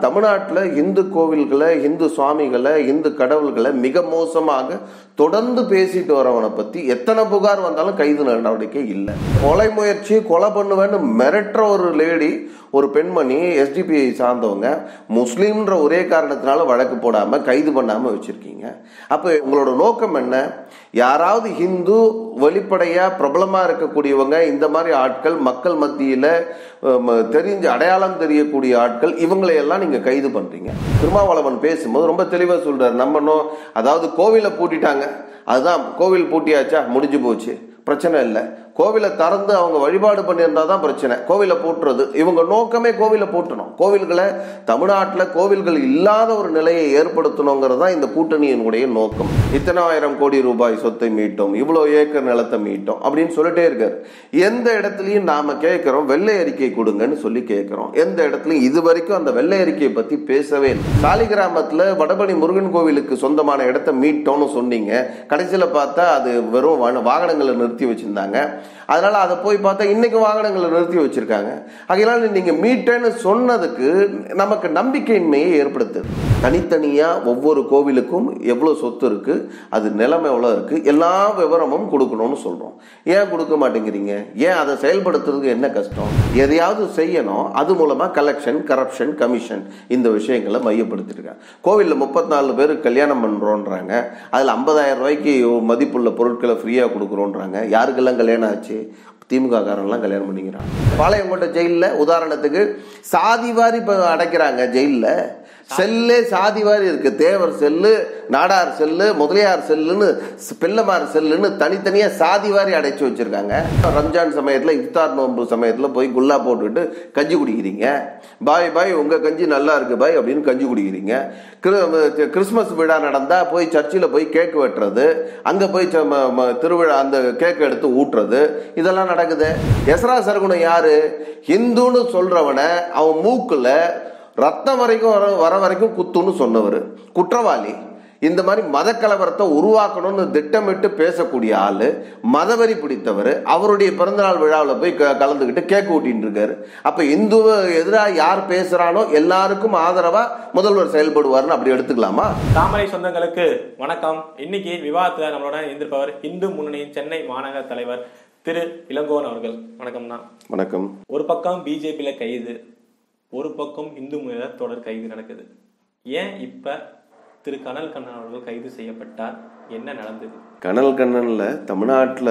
தமிழ்நாட்டில் இந்து கோவில்களை இந்து சுவாமிகளை இந்து கடவுள்களை மிக மோசமாக தொடர்ந்து பேசிட்டு வரவனை பத்தி எத்தனை புகார் வந்தாலும் கைது நடவடிக்கை இல்லை கொலை முயற்சி கொலை பண்ணுவேன்னு மிரட்டுற ஒரு லேடி ஒரு பெண்மணி எஸ்டிபிஐ சார்ந்தவங்க முஸ்லீம்ன்ற ஒரே காரணத்தினால வழக்கு போடாம கைது பண்ணாம வச்சிருக்கீங்க அப்ப உங்களோட நோக்கம் என்ன யாராவது ஹிந்து வெளிப்படையா பிரபலமா இருக்கக்கூடியவங்க இந்த மாதிரி ஆட்கள் மக்கள் மத்தியில ஹம், தெரிஞ்ச அடையாளம் தெரியக்கூடிய ஆட்கள் இவங்களை எல்லாம் நீங்க கைது பண்றீங்க திருமாவளவன் பேசும்போது ரொம்ப தெளிவா சொல்றாரு நம்ம நோ- அதாவது கோவிலை பூட்டிட்டாங்க அதுதான் கோவில் பூட்டியாச்சா முடிஞ்சு போச்சு பிரச்சனை இல்லை கோவிலை திறந்து அவங்க வழிபாடு பண்ணியிருந்தா தான் பிரச்சனை கோவிலை பூட்டுறது இவங்க நோக்கமே கோவிலை பூட்டணும் கோவில்களை தமிழ்நாட்டில் கோவில்கள் இல்லாத ஒரு நிலையை ஏற்படுத்தணுங்கிறது தான் இந்த கூட்டணியினுடைய நோக்கம் இத்தனை ஆயிரம் கோடி ரூபாய் சொத்தை மீட்டோம் இவ்வளோ ஏக்கர் நிலத்தை மீட்டோம் அப்படின்னு சொல்லிட்டே இருக்காரு எந்த இடத்துலையும் நாம கேட்கிறோம் வெள்ளை அறிக்கை கொடுங்கன்னு சொல்லி கேட்கிறோம் எந்த இடத்துலையும் இது வரைக்கும் அந்த வெள்ளை அறிக்கையை பத்தி பேசவே இல்லை சாலிகிராமத்துல வடபழனி முருகன் கோவிலுக்கு சொந்தமான இடத்த மீட்டோம்னு சொன்னீங்க கடைசியில பார்த்தா அது வெறும் வா- வாகனங்களை நிறுத்தி வச்சிருந்தாங்க அதனால அதை போய் பார்த்தா இன்னைக்கு வாகனங்களை நிறுத்தி வச்சிருக்காங்க அதனால நீங்க மீட்டேன்னு சொன்னதுக்கு நமக்கு நம்பிக்கையின்மையை ஏற்படுத்துது தனித்தனியா ஒவ்வொரு கோவிலுக்கும் எவ்வளவு சொத்து இருக்கு அது நிலம் எவ்வளவு இருக்கு எல்லா விவரமும் கொடுக்கணும்னு சொல்றோம் ஏன் கொடுக்க மாட்டேங்கிறீங்க ஏன் அதை செயல்படுத்துறதுக்கு என்ன கஷ்டம் எதையாவது செய்யணும் அது மூலமா கலெக்ஷன் கரப்ஷன் கமிஷன் இந்த விஷயங்களை மையப்படுத்திருக்காங்க கோவில்ல முப்பத்தி நாலு பேர் கல்யாணம் பண்றோன்றாங்க அதுல ஐம்பதாயிரம் ரூபாய்க்கு மதிப்புள்ள பொருட்களை ஃப்ரீயா கொடுக்குறோன்றாங்க யாருக்கெல்லாம் கல்யாணம் ஆச்சு திமுக காரன்லாம் கல்யாணம் பண்ணிக்கிறாங்க பாளையங்கோட்டை ஜெயில்ல உதாரணத்துக்கு சாதி வாரி இப்ப அடைக்கிறாங்க ஜெயில்ல செல்லே சாதி வாரி இருக்கு தேவர் செல்லு நாடார் செல்லு முதலியார் செல்லுன்னு ஸ்- பிள்ளைமார் செல்லுன்னு தனித்தனியா சாதி வாரி அடைச்சு வச்சிருக்காங்க ரம்ஜான் சமயத்துல இஃப்தார் நோன்பு சமயத்துல போய் குல்லா போட்டுட்டு கஞ்சி குடிக்கிறீங்க பாய் பாய் உங்க கஞ்சி நல்லா இருக்கு பாய் அப்படின்னு கஞ்சி குடிக்கிறீங்க கிரு- கிறிஸ்மஸ் விழா நடந்தா போய் சர்ச்சில் போய் கேக் வெட்டுறது அங்க போய் ச- ம- ம- திருவிழா அந்த கேக் எடுத்து ஊட்டுறது இதெல்லாம் நடக்குது எஸ்ரா சரகுணம் யாரு ஹிந்துன்னு சொல்றவனை அவன் மூக்குல ரத்தம் வரைக்கும் வர வர வரைக்கும் குத்துன்னு சொன்னவர் குற்றவாளி இந்த மாதிரி மத கலவரத்தை உருவாக்கணும்னு திட்டமிட்டு பேசக்கூடிய ஆளு மதவெறி பிடித்தவர் அவருடைய பிறந்தநாள் விழாவில் போய் க- கலந்துக்கிட்டு கேக் ஊட்டின்னு இருக்காரு அப்ப இந்துவ எதிராக யார் பேசுறானோ எல்லாருக்கும் ஆதரவா முதல்வர் செயல்படுவார்னு அப்படி எடுத்துக்கலாமா தாமரை சொந்தங்களுக்கு வணக்கம் இன்னைக்கு விவாதத்துல நம்மளோட இருந்திருப்பவர் இந்து முன்னணியின் சென்னை மாநகர தலைவர் திரு இளங்கோவன் அவர்கள் வணக்கம்ண்ணா வணக்கம் ஒரு பக்கம் பிஜேபியில கைது ஒரு பக்கம் இந்து முன்னணியில தொடர் கைது நடக்குது ஏன் இப்ப திரு கனல் கண்ணன் அவர்கள் கைது செய்யப்பட்டார் என்ன நடந்தது கனல் கண்ணன்ல தமிழ்நாட்டில்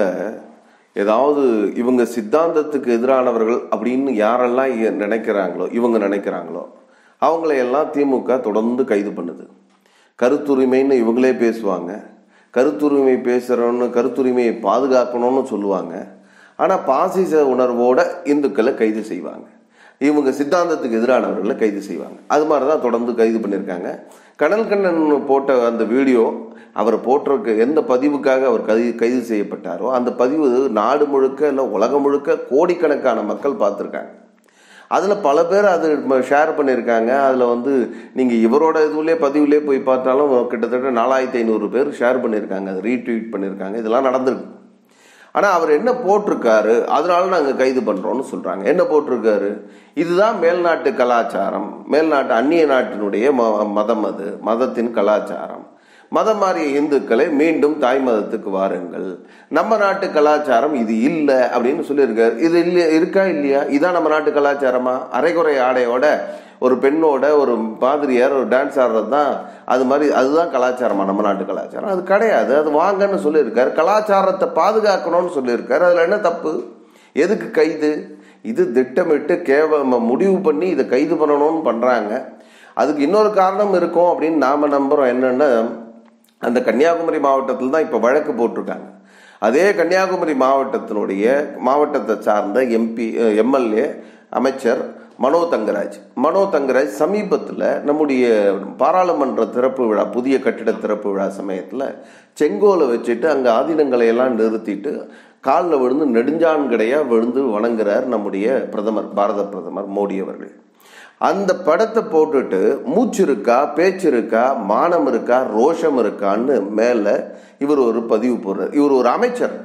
ஏதாவது இவங்க சித்தாந்தத்துக்கு எதிரானவர்கள் அப்படின்னு யாரெல்லாம் இ- நினைக்கிறாங்களோ இவங்க நினைக்கிறாங்களோ அவங்களையெல்லாம் திமுக தொடர்ந்து கைது பண்ணுது கருத்துரிமைன்னு இவங்களே பேசுவாங்க கருத்துரிமை பேசுகிறோன்னு கருத்துரிமையை பாதுகாக்கணும்னு சொல்லுவாங்க ஆனால் பாசிச உணர்வோட இந்துக்களை கைது செய்வாங்க இவங்க சித்தாந்தத்துக்கு எதிரானவர்களை கைது செய்வாங்க அது மாதிரி தான் தொடர்ந்து கைது பண்ணியிருக்காங்க கனல் கண்ணன் போட்ட அந்த வீடியோ அவர் போட்டிருக்க எந்த பதிவுக்காக அவர் கைது கைது செய்யப்பட்டாரோ அந்த பதிவு நாடு முழுக்க இல்லை உலகம் முழுக்க கோடிக்கணக்கான மக்கள் பார்த்துருக்காங்க அதில் பல பேர் அது ஷேர் பண்ணியிருக்காங்க அதில் வந்து நீங்கள் இவரோட இதுலேயே பதிவுலேயே போய் பார்த்தாலும் கிட்டத்தட்ட நாலாயிரத்தி ஐநூறு பேர் ஷேர் பண்ணியிருக்காங்க அது ரீட்வீட் பண்ணியிருக்காங்க இதெல்லாம் நடந்திருக்கு ஆனால் அவர் என்ன போட்டிருக்காரு அதனால நாங்கள் கைது பண்ணுறோம்னு சொல்கிறாங்க என்ன போட்டிருக்காரு இதுதான் மேல்நாட்டு கலாச்சாரம் மேல்நாட்டு அந்நிய நாட்டினுடைய ம- மதம் அது மதத்தின் கலாச்சாரம் மதம் மாறிய இந்துக்களை மீண்டும் தாய் மதத்துக்கு வாருங்கள் நம்ம நாட்டு கலாச்சாரம் இது இல்லை அப்படின்னு சொல்லியிருக்காரு இது இல்லையா இருக்கா இல்லையா இதான் நம்ம நாட்டு கலாச்சாரமா அரைகுறை ஆடையோட ஒரு பெண்ணோட ஒரு பாதிரியார் ஒரு டான்ஸ் ஆடுறது தான் அது மாதிரி அதுதான் கலாச்சாரமா நம்ம நாட்டு கலாச்சாரம் அது கிடையாது அது வாங்கன்னு சொல்லியிருக்காரு கலாச்சாரத்தை பாதுகாக்கணும்னு சொல்லியிருக்காரு அதில் என்ன தப்பு எதுக்கு கைது இது திட்டமிட்டு கேவல முடிவு பண்ணி இதை கைது பண்ணணும்னு பண்றாங்க அதுக்கு இன்னொரு காரணம் இருக்கும் அப்படின்னு நாம நம்புறோம் என்னன்னா அந்த கன்னியாகுமரி மாவட்டத்தில் தான் இப்போ வழக்கு போட்டிருக்காங்க அதே கன்னியாகுமரி மாவட்டத்தினுடைய மாவட்டத்தை சார்ந்த எம்பி எம்எல்ஏ அமைச்சர் மனோ தங்கராஜ் மனோ தங்கராஜ் சமீபத்தில் நம்முடைய பாராளுமன்ற திறப்பு விழா புதிய கட்டிட திறப்பு விழா சமயத்தில் செங்கோலை வச்சுட்டு அங்கே ஆதீனங்களை எல்லாம் நிறுத்திட்டு காலில் விழுந்து நெடுஞ்சான்கடையா விழுந்து வணங்குறார் நம்முடைய பிரதமர் பாரத பிரதமர் மோடி அவர்கள் அந்த படத்தை போட்டுட்டு மூச்சு இருக்கா பேச்சு இருக்கா மானம் இருக்கா ரோஷம் இருக்கான்னு மேல இவர் ஒரு பதிவு போடுறார் இவர் ஒரு அமைச்சர்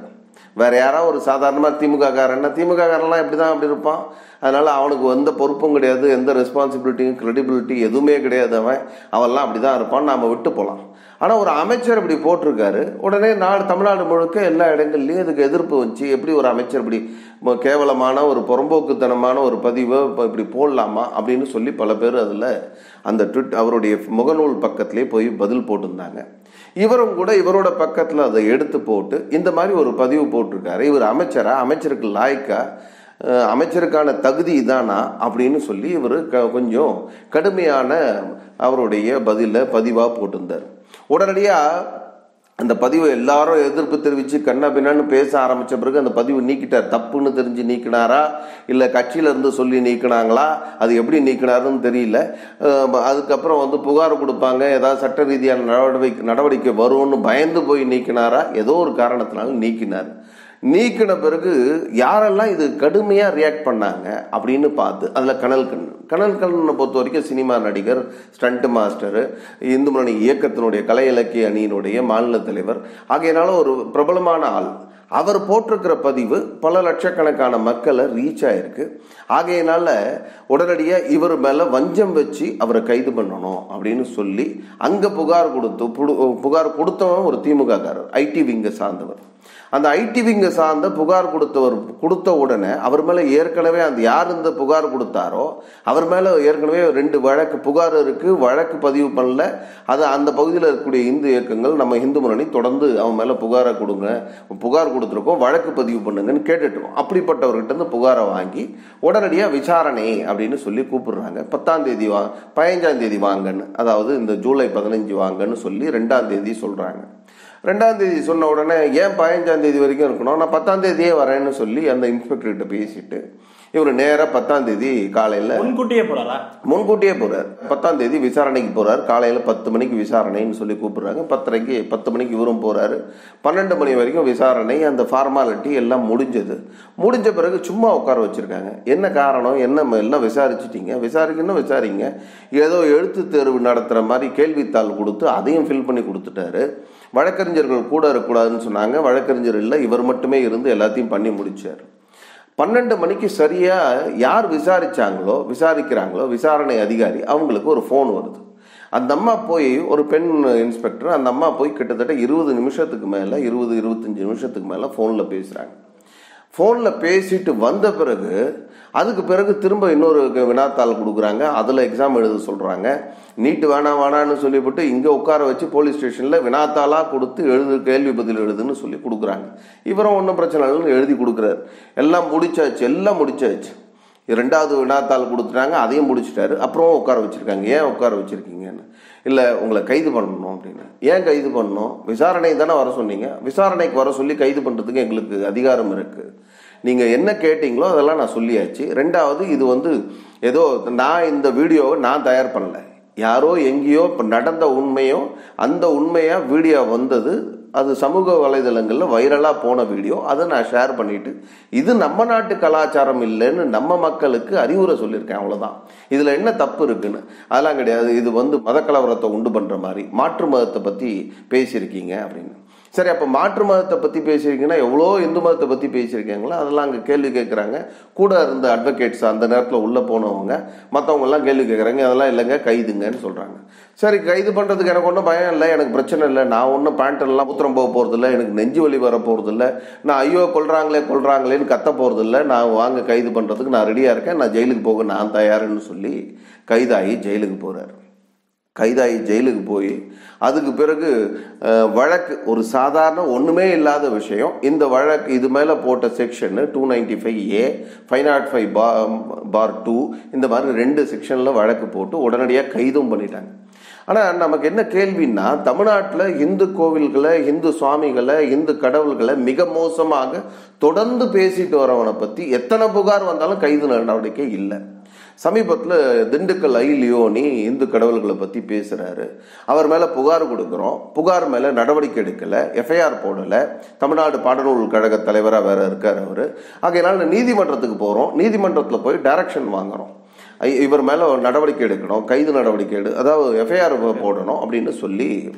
வேற யாராவது ஒரு சாதாரணமாக திமுக காரன்னா திமுக காரன்லாம் இப்படி தான் அப்படி இருப்பான் அதனால அவனுக்கு எந்த பொறுப்பும் கிடையாது எந்த ரெஸ்பான்சிபிலிட்டியும் கிரெடிபிலிட்டி எதுவுமே கிடையாது அவன் அவன்லாம் அப்படி தான் இருப்பான் நாம விட்டு போகலாம் ஆனால் ஒரு அமைச்சர் இப்படி போட்டிருக்காரு உடனே நாடு தமிழ்நாடு முழுக்க எல்லா இடங்கள்லையும் இதுக்கு எதிர்ப்பு வந்துச்சு எப்படி ஒரு அமைச்சர் இப்படி ம- கேவலமான ஒரு புறம்போக்குத்தனமான ஒரு பதிவை இப்போ இப்படி போடலாமா அப்படின்னு சொல்லி பல பேர் அதில் அந்த ட்விட் அவருடைய முகநூல் பக்கத்திலே போய் பதில் போட்டிருந்தாங்க இவரும் கூட இவரோட பக்கத்தில் அதை எடுத்து போட்டு இந்த மாதிரி ஒரு பதிவு போட்டிருக்காரு இவர் அமைச்சரா அமைச்சருக்கு லாய்க்கா அஹ், அமைச்சருக்கான தகுதி இதானா அப்படின்னு சொல்லி இவர் கொஞ்சம் கடுமையான அவருடைய பதில பதிவாக போட்டிருந்தார் உடனடியாக அந்த பதிவை எல்லாரும் எதிர்ப்பு தெரிவித்து கண்ணா பின்னான்னு பேச ஆரம்பிச்ச பிறகு அந்த பதிவு நீக்கிட்டார் தப்புன்னு தெரிஞ்சு நீக்கினாரா இல்லை கட்சியில இருந்து சொல்லி நீக்கினாங்களா அது எப்படி நீக்கினாருன்னு தெரியல அஹ் அதுக்கப்புறம் வந்து புகார் கொடுப்பாங்க ஏதாவது சட்ட ரீதியான நடவடிக்கை நடவடிக்கை வரும்னு பயந்து போய் நீக்கினாரா ஏதோ ஒரு காரணத்தினால நீக்கினார் நீக்கின பிறகு யாரெல்லாம் இது கடுமையாக ரியாக்ட் பண்ணாங்க அப்படின்னு பார்த்து அதில் கனல் கண்ணன் கனல் கண்ணனை பொறுத்த வரைக்கும் சினிமா நடிகர் ஸ்டண்ட் மாஸ்டர் இந்து முன்னணி இயக்கத்தினுடைய கலை இலக்கிய அணியினுடைய மாநில தலைவர் ஆகையினால ஒரு பிரபலமான ஆள் அவர் போட்டிருக்கிற பதிவு பல லட்சக்கணக்கான மக்களை ரீச் ஆயிருக்கு ஆகையினால உடனடியாக இவர் மேலே வஞ்சம் வச்சு அவரை கைது பண்ணணும் அப்படின்னு சொல்லி அங்கே புகார் கொடுத்து புடு- புகார் கொடுத்தவன் ஒரு திமுக காரர் ஐடி விங்கை சார்ந்தவர் அந்த ஐடி விங்க சார்ந்த புகார் கொடுத்தவர் கொடுத்த உடனே அவர் மேல ஏற்கனவே அந்த யார் இந்த புகார் கொடுத்தாரோ அவர் மேல ஏற்கனவே ரெண்டு வழக்கு புகார் இருக்கு வழக்கு பதிவு பண்ணல அது அந்த பகுதியில் இருக்கக்கூடிய இந்து இயக்கங்கள் நம்ம இந்து முன்னணி தொடர்ந்து அவன் மேல புகாரை கொடுங்க புகார் கொடுத்துருக்கோம் வழக்கு பதிவு பண்ணுங்கன்னு கேட்டுட்டு இருக்கோம் அப்படிப்பட்டவர்கிட்ட இருந்து புகாரை வாங்கி உடனடியாக விசாரணை அப்படின்னு சொல்லி கூப்பிடுறாங்க பத்தாம் தேதி வா பதினஞ்சாம் தேதி வாங்கன்னு அதாவது இந்த ஜூலை பதினஞ்சு வாங்கன்னு சொல்லி ரெண்டாம் தேதி சொல்றாங்க ரெண்டாம் தேதி சொன்ன உடனே ஏன் பதினஞ்சாம் தேதி வரைக்கும் இருக்கணும் நான் பத்தாம் தேதியே வரேன்னு சொல்லி அந்த இன்ஸ்பெக்டர்கிட்ட பேசிட்டு இவர் நேராக பத்தாம் தேதி காலையில் முன்கூட்டியே போறாரா முன்கூட்டியே போறார் பத்தாம் தேதி விசாரணைக்கு போறார் காலையில் பத்து மணிக்கு விசாரணைன்னு சொல்லி கூப்பிடுறாங்க பத்தரைக்கு பத்து மணிக்கு இவரும் போறாரு பன்னெண்டு மணி வரைக்கும் விசாரணை அந்த ஃபார்மாலிட்டி எல்லாம் முடிஞ்சது முடிஞ்ச பிறகு சும்மா உட்கார வச்சிருக்காங்க என்ன காரணம் என்ன ம- எல்லாம் விசாரிச்சிட்டீங்க விசாரிக்கணும் விசாரிங்க ஏதோ எழுத்து தேர்வு நடத்துகிற மாதிரி கேள்வித்தாள் கொடுத்து அதையும் ஃபில் பண்ணி கொடுத்துட்டாரு வழக்கறிஞர்கள் கூட இருக்கக்கூடாதுன்னு சொன்னாங்க வழக்கறிஞர் இல்லை இவர் மட்டுமே இருந்து எல்லாத்தையும் பண்ணி முடிச்சார் பன்னெண்டு மணிக்கு சரியா யார் விசாரிச்சாங்களோ விசாரிக்கிறாங்களோ விசாரணை அதிகாரி அவங்களுக்கு ஒரு ஃபோன் வருது அந்த அம்மா போய் ஒரு பெண் இன்ஸ்பெக்டர் அந்த அம்மா போய் கிட்டத்தட்ட இருபது நிமிஷத்துக்கு மேலே இருபது இருபத்தஞ்சு நிமிஷத்துக்கு மேலே ஃபோனில் பேசுகிறாங்க ஃபோனில் பேசிட்டு வந்த பிறகு அதுக்கு பிறகு திரும்ப இன்னொரு க- வினாத்தாள் கொடுக்குறாங்க அதில் எக்ஸாம் எழுத சொல்கிறாங்க நீட்டு வேணாம் வேணான்னு சொல்லிவிட்டு இங்கே உட்கார வச்சு போலீஸ் ஸ்டேஷனில் வினாத்தாளாக கொடுத்து எழுது கேள்வி பதில் எழுதுன்னு சொல்லி கொடுக்குறாங்க இவரும் ஒன்றும் பிரச்சனை இல்லைன்னு எழுதி கொடுக்குறாரு எல்லாம் முடிச்சாச்சு எல்லாம் முடிச்சாச்சு ரெண்டாவது வினாத்தாள் கொடுத்துட்டாங்க அதையும் முடிச்சிட்டாரு அப்புறம் உட்கார வச்சிருக்காங்க ஏன் உட்கார வச்சிருக்கீங்கன்னு இல்லை உங்களை கைது பண்ணணும் அப்படின்னு ஏன் கைது பண்ணணும் விசாரணை தானே வர சொன்னீங்க விசாரணைக்கு வர சொல்லி கைது பண்ணுறதுக்கு எங்களுக்கு அதிகாரம் இருக்கு நீங்கள் என்ன கேட்டீங்களோ அதெல்லாம் நான் சொல்லியாச்சு ரெண்டாவது இது வந்து ஏதோ நான் இந்த வீடியோவை நான் தயார் பண்ணல யாரோ எங்கேயோ இப்போ நடந்த உண்மையோ அந்த உண்மையாக வீடியோ வந்தது அது சமூக வலைதளங்களில் வைரலாக போன வீடியோ அதை நான் ஷேர் பண்ணிட்டு இது நம்ம நாட்டு கலாச்சாரம் இல்லைன்னு நம்ம மக்களுக்கு அறிவுரை சொல்லியிருக்கேன் அவ்வளோதான் இதில் என்ன தப்பு இருக்குன்னு அதெல்லாம் கிடையாது இது வந்து மதக்கலவரத்தை உண்டு பண்ணுற மாதிரி மாற்று மதத்தை பற்றி பேசியிருக்கீங்க அப்படின்னு சரி அப்போ மாற்று மதத்தை பற்றி பேசியிருக்கீங்கன்னா எவ்வளோ இந்து மதத்தை பற்றி பேசியிருக்கீங்களா அதெல்லாம் அங்கே கேள்வி கேட்குறாங்க கூட இருந்த அட்வொகேட்ஸ் அந்த நேரத்தில் உள்ளே போனவங்க மற்றவங்க எல்லாம் கேள்வி கேட்குறாங்க அதெல்லாம் இல்லைங்க கைதுங்கன்னு சொல்கிறாங்க சரி கைது பண்ணுறதுக்கு எனக்கு ஒன்றும் பயம் இல்லை எனக்கு பிரச்சனை இல்லை நான் ஒன்றும் பேண்ட்டெல்லாம் மூத்திரம் போக போகிறதில்ல எனக்கு நெஞ்சு வலி வர போகிறதில்ல நான் ஐயோ கொல்றாங்களே கொல்றாங்களேன்னு கத்த போகிறதில்ல நான் வாங்க கைது பண்ணுறதுக்கு நான் ரெடியாக இருக்கேன் நான் ஜெயிலுக்கு போக நான் தயாருன்னு சொல்லி கைதாகி ஜெயிலுக்கு போகிறார் கைதாகி ஜெயிலுக்கு போய் அதுக்கு பிறகு அஹ், வழக்கு ஒரு சாதாரண ஒன்றுமே இல்லாத விஷயம் இந்த வழக்கு இது மேலே போட்ட section two ninety five A five not five four two இந்த மாதிரி ரெண்டு செக்ஷனில் வழக்கு போட்டு உடனடியாக கைதும் பண்ணிட்டாங்க ஆனால் நமக்கு என்ன கேள்வின்னா தமிழ்நாட்டில் இந்து கோவில்களை இந்து சுவாமிகளை இந்து கடவுள்களை மிக மோசமாக தொடர்ந்து பேசிட்டு வரவனை பற்றி எத்தனை புகார் வந்தாலும் கைது நடவடிக்கை இல்லை சமீபத்தில் திண்டுக்கல் ஐ லியோனி இந்து கடவுள்களை பற்றி பேசுகிறாரு அவர் மேலே புகார் கொடுக்குறோம் புகார் மேலே நடவடிக்கை எடுக்கலை எஃப்ஐஆர் போடலை தமிழ்நாடு பாடநூல் கழக தலைவராக வேற இருக்கார் அவர் ஆகையினால நீதிமன்றத்துக்கு போகிறோம் நீதிமன்றத்தில் போய் டைரக்ஷன் வாங்குறோம் ஐ- இவர் மேலே நடவடிக்கை எடுக்கணும் கைது நடவடிக்கை எடு அதாவது எஃப்ஐஆர் போடணும் அப்படின்னு சொல்லி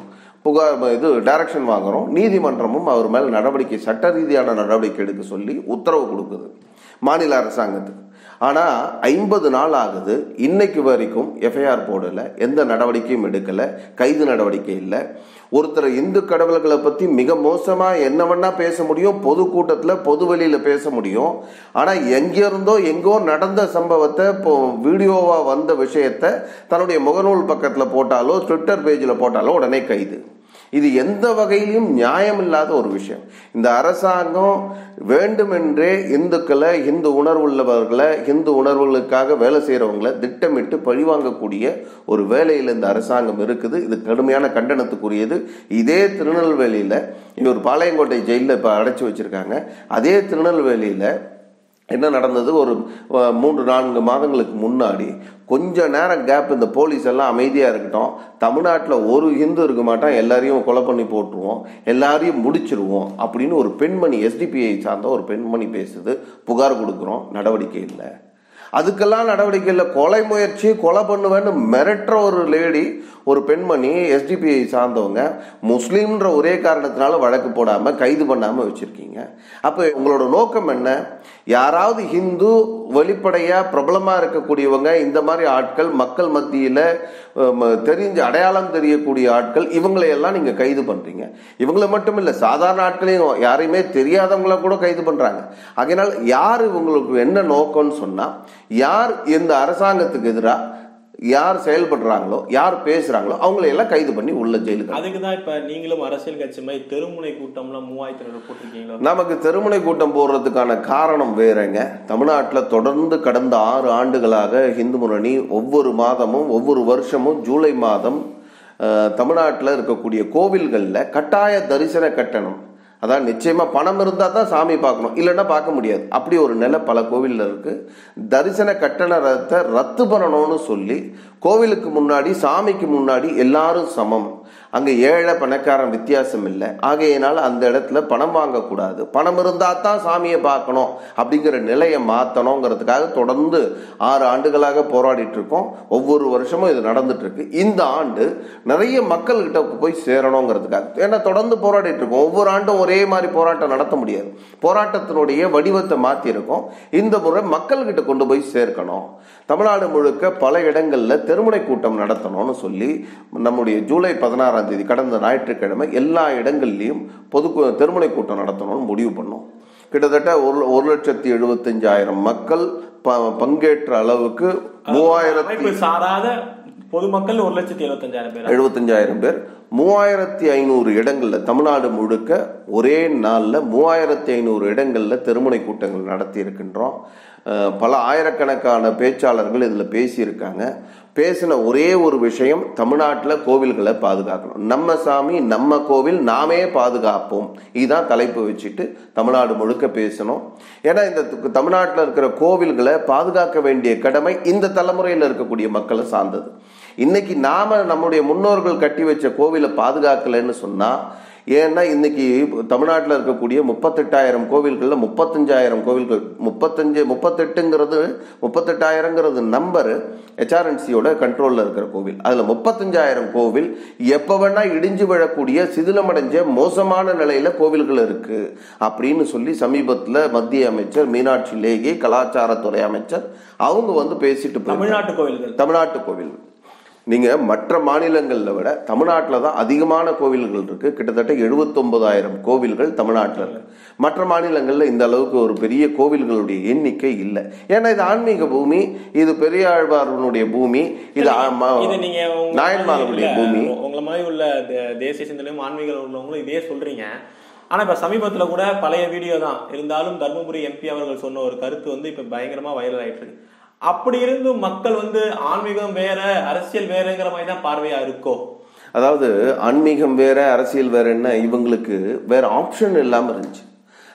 புகார் இது டைரக்ஷன் வாங்குறோம் நீதிமன்றமும் அவர் மேல நடவடிக்கை சட்ட ரீதியான நடவடிக்கை எடுக்க சொல்லி உத்தரவு கொடுக்குது மாநில அரசாங்கத்துக்கு ஆனா ஐம்பது நாள் ஆகுது இன்னைக்கு வரைக்கும் எஃப்ஐஆர் போடல எந்த நடவடிக்கையும் எடுக்கல கைது நடவடிக்கை இல்லை ஒருத்தர் இந்து கடவுள்களை பத்தி மிக மோசமா என்ன வேணா பேச முடியும் பொது கூட்டத்துல பொது வெளியில பேச முடியும் ஆனா எங்க இருந்தோ எங்கோ நடந்த சம்பவத்தை இப்போ வீடியோவா வந்த விஷயத்த தன்னுடைய முகநூல் பக்கத்துல போட்டாலோ ட்விட்டர் பேஜ்ல போட்டாலோ உடனே கைது இது எந்த வகையிலும் நியாயமில்லாத ஒரு விஷயம் இந்த அரசாங்கம் வேண்டுமென்றே இந்துக்களை இந்து உணர்வுள்ளவர்களை இந்து உணர்வுகளுக்காக வேலை செய்யறவங்களை திட்டமிட்டு பழிவாங்கக்கூடிய ஒரு வேலையில் இந்த அரசாங்கம் இருக்குது இது கடுமையான கண்டனத்துக்குரியது இதே திருநெல்வேலியில இவர் பாளையங்கோட்டை ஜெயிலில் இப்போ அடைச்சி வச்சிருக்காங்க அதே திருநெல்வேலியில என்ன நடந்தது ஒரு அஹ், மூன்று நான்கு மாதங்களுக்கு முன்னாடி கொஞ்ச நேரம் கேப் இந்த போலீஸ் எல்லாம் அமைதியா இருக்கட்டும் தமிழ்நாட்டில் ஒரு இந்து இருக்க மாட்டான் எல்லாரையும் கொலை பண்ணி போட்டுருவோம் எல்லாரையும் முடிச்சிருவோம் அப்படின்னு ஒரு பெண்மணி எஸ்டிபிஐ சார்ந்த ஒரு பெண்மணி பேசுது புகார் கொடுக்குறோம் நடவடிக்கை இல்லை அதுக்கெல்லாம் நடவடிக்கை இல்லை கொலை முயற்சி கொலை பண்ணுவேன்னு மிரட்டுற ஒரு லேடி ஒரு பெண்மணி எஸ்டிபிஐ சார்ந்தவங்க முஸ்லீம்ன்ற ஒரே காரணத்தினால வழக்கு போடாம கைது பண்ணாம வச்சிருக்கீங்க அப்ப உங்களோட நோக்கம் என்ன யாராவது ஹிந்து வெளிப்படையா பிரபலமா இருக்கக்கூடியவங்க இந்த மாதிரி ஆட்கள் மக்கள் மத்தியில அம், தெரிஞ்ச அடையாளம் தெரியக்கூடிய ஆட்கள் இவங்களை எல்லாம் நீங்க கைது பண்றீங்க இவங்களை மட்டும் இல்ல சாதாரண ஆட்களையும் யாரையுமே தெரியாதவங்கள கூட கைது பண்றாங்க அதனால் யார் இவங்களுக்கு என்ன நோக்கம்னு சொன்னா யார் இந்த அரசாங்கத்துக்கு எதிராக யார் செயல்படுறாங்களோ யார் பேசுறாங்களோ அவங்களை எல்லாம் கைது பண்ணி உள்ள ஜெயிலுக்கு அதுக்கு தான் இப்ப நீங்களும் அரசியல் கட்சி மாதிரி தெருமுனை கூட்டம்லாம் மூவாயிரத்தி ஐநூறு போட்டிருக்கீங்களா நமக்கு தெருமுனை கூட்டம் போடுறதுக்கான காரணம் வேறங்க தமிழ்நாட்டில் தொடர்ந்து கடந்த ஆறு ஆண்டுகளாக இந்து முன்னணி ஒவ்வொரு மாதமும் ஒவ்வொரு வருஷமும் ஜூலை மாதம் தமிழ்நாட்டில் இருக்கக்கூடிய கோவில்களில் கட்டாய தரிசன கட்டணம் அதான் நிச்சயமா பணம் இருந்தா தான் சாமி பார்க்கணும் இல்லைன்னா பார்க்க முடியாது அப்படி ஒரு நிலை பல கோவில்ல இருக்கு தரிசன கட்டணத்தை ரத்து பண்ணணும்னு சொல்லி கோவிலுக்கு முன்னாடி சாமிக்கு முன்னாடி எல்லாரும் சமம் அங்க ஏழை பணக்காரன் வித்தியாசம் இல்லை ஆகையினால அந்த இடத்துல பணம் வாங்கக்கூடாது பணம் இருந்தா தான் சாமியை பார்க்கணும் அப்படிங்கிற நிலையை மாத்தணுங்கிறதுக்காக தொடர்ந்து ஆறு ஆண்டுகளாக போராடிட்டு இருக்கோம் ஒவ்வொரு வருஷமும் இது நடந்துட்டு இருக்கு இந்த ஆண்டு நிறைய மக்கள்கிட்ட போய் சேரணுங்கிறதுக்காக ஏன்னா தொடர்ந்து போராடிட்டு இருக்கோம் ஒவ்வொரு ஆண்டும் ஒரே மாதிரி போராட்டம் நடத்த முடியாது போராட்டத்தினுடைய வடிவத்தை மாத்தி இருக்கோம் இந்த முறை மக்கள்கிட்ட கொண்டு போய் சேர்க்கணும் தமிழ்நாடு முழுக்க பல இடங்கள்ல தெருமுனை கூட்டம் நடத்தணும்னு சொல்லி நம்முடைய ஜூலை பதினாறாம் தேதி கடந்த ஞாயிற்றுக்கிழமை எல்லா இடங்கள்லையும் பொது கூ- தெருமுனை கூட்டம் நடத்தணும்னு முடிவு பண்ணோம் கிட்டத்தட்ட ஒரு ஒரு லட்சத்தி எழுபத்தஞ்சாயிரம் மக்கள் ப- பங்கேற்ற அளவுக்கு மூவாயிரத்தி அமைப்பு சாராத பொதுமக்கள் ஒரு லட்சத்தி எழுபத்தஞ்சாயிரம் பேர் எழுபத்தஞ்சாயிரம் பேர் மூவாயிரத்தி ஐநூறு இடங்கள்ல தமிழ்நாடு முழுக்க ஒரே நாள்ல மூவாயிரத்தி ஐநூறு இடங்கள்ல தெருமுனை கூட்டங்கள் நடத்தி இருக்கின்றோம் அஹ், பல ஆயிரக்கணக்கான பேச்சாளர்கள் இதுல பேசியிருக்காங்க பேசின ஒரே ஒரு விஷயம் தமிழ்நாட்டில் கோவில்களை பாதுகாக்கணும் நம்ம சாமி நம்ம கோவில் நாமே பாதுகாப்போம் இதுதான் தலைப்பு வச்சுட்டு தமிழ்நாடு முழுக்க பேசணும் ஏன்னா இந்த து- தமிழ்நாட்டில் இருக்கிற கோவில்களை பாதுகாக்க வேண்டிய கடமை இந்த தலைமுறையில் இருக்கக்கூடிய மக்களை சார்ந்தது இன்னைக்கு நாம நம்முடைய முன்னோர்கள் கட்டி வச்ச கோவிலை பாதுகாக்கலைன்னு சொன்னா ஏன்னா இன்னைக்கு தமிழ்நாட்டில் இருக்கக்கூடிய முப்பத்தெட்டாயிரம் கோவில்கள்ல முப்பத்தஞ்சாயிரம் கோவில்கள் முப்பத்தஞ்சு முப்பத்தெட்டுங்கிறது முப்பத்தெட்டாயிரங்கிறது நம்பர் ஹெச்ஆர்என்சியோட கண்ட்ரோல்ல இருக்கிற கோவில் அதுல முப்பத்தஞ்சாயிரம் கோவில் எப்ப வேணா இடிஞ்சு விழக்கூடிய சிதிலமடைஞ்ச மோசமான நிலையில கோவில்கள் இருக்கு அப்படின்னு சொல்லி சமீபத்துல மத்திய அமைச்சர் மீனாட்சி லேகி கலாச்சாரத்துறை அமைச்சர் அவங்க வந்து பேசிட்டு போயிருக்காங்க. தமிழ்நாட்டு கோயில்கள் தமிழ்நாட்டு கோவில் நீங்க மற்ற மாநிலங்கள்ல விட தமிழ்நாட்டில் தான் அதிகமான கோவில்கள் இருக்கு கிட்டத்தட்ட 79000 கோவில்கள் தமிழ்நாட்டில் இருக்கு மற்ற மாநிலங்கள்ல இந்த அளவுக்கு ஒரு பெரிய கோவில்களுடைய எண்ணிக்கை இல்லை ஏன்னா இது ஆன்மீக பூமி இது பெரியாழ்வாரனுடைய பூமி இது ஆ- ம- இது நீங்க உங்க நாயன்மார்களுடைய மாதிரி பூமி உள்ள- உங்களை மாதிரி உள்ள தே- தேசிய சிந்தனையும் ஆன்மீக உள்ளவங்களும் இதே சொல்றீங்க ஆனா இப்ப சமீபத்துல கூட பழைய வீடியோ தான் இருந்தாலும் தர்மபுரி எம்பி அவர்கள் சொன்ன ஒரு கருத்து வந்து இப்ப பயங்கரமா வைரல் ஆயிட்டு இருக்கு அப்படி இருந்தும் மக்கள் வந்து ஆன்மீகம் வேற அரசியல் வேறங்கிற மாதிரி தான் பார்வையா இருக்கோ அதாவது ஆன்மீகம் வேற அரசியல் வேறன்னா இவங்களுக்கு வேற ஆப்ஷன் இல்லாம இருந்துச்சு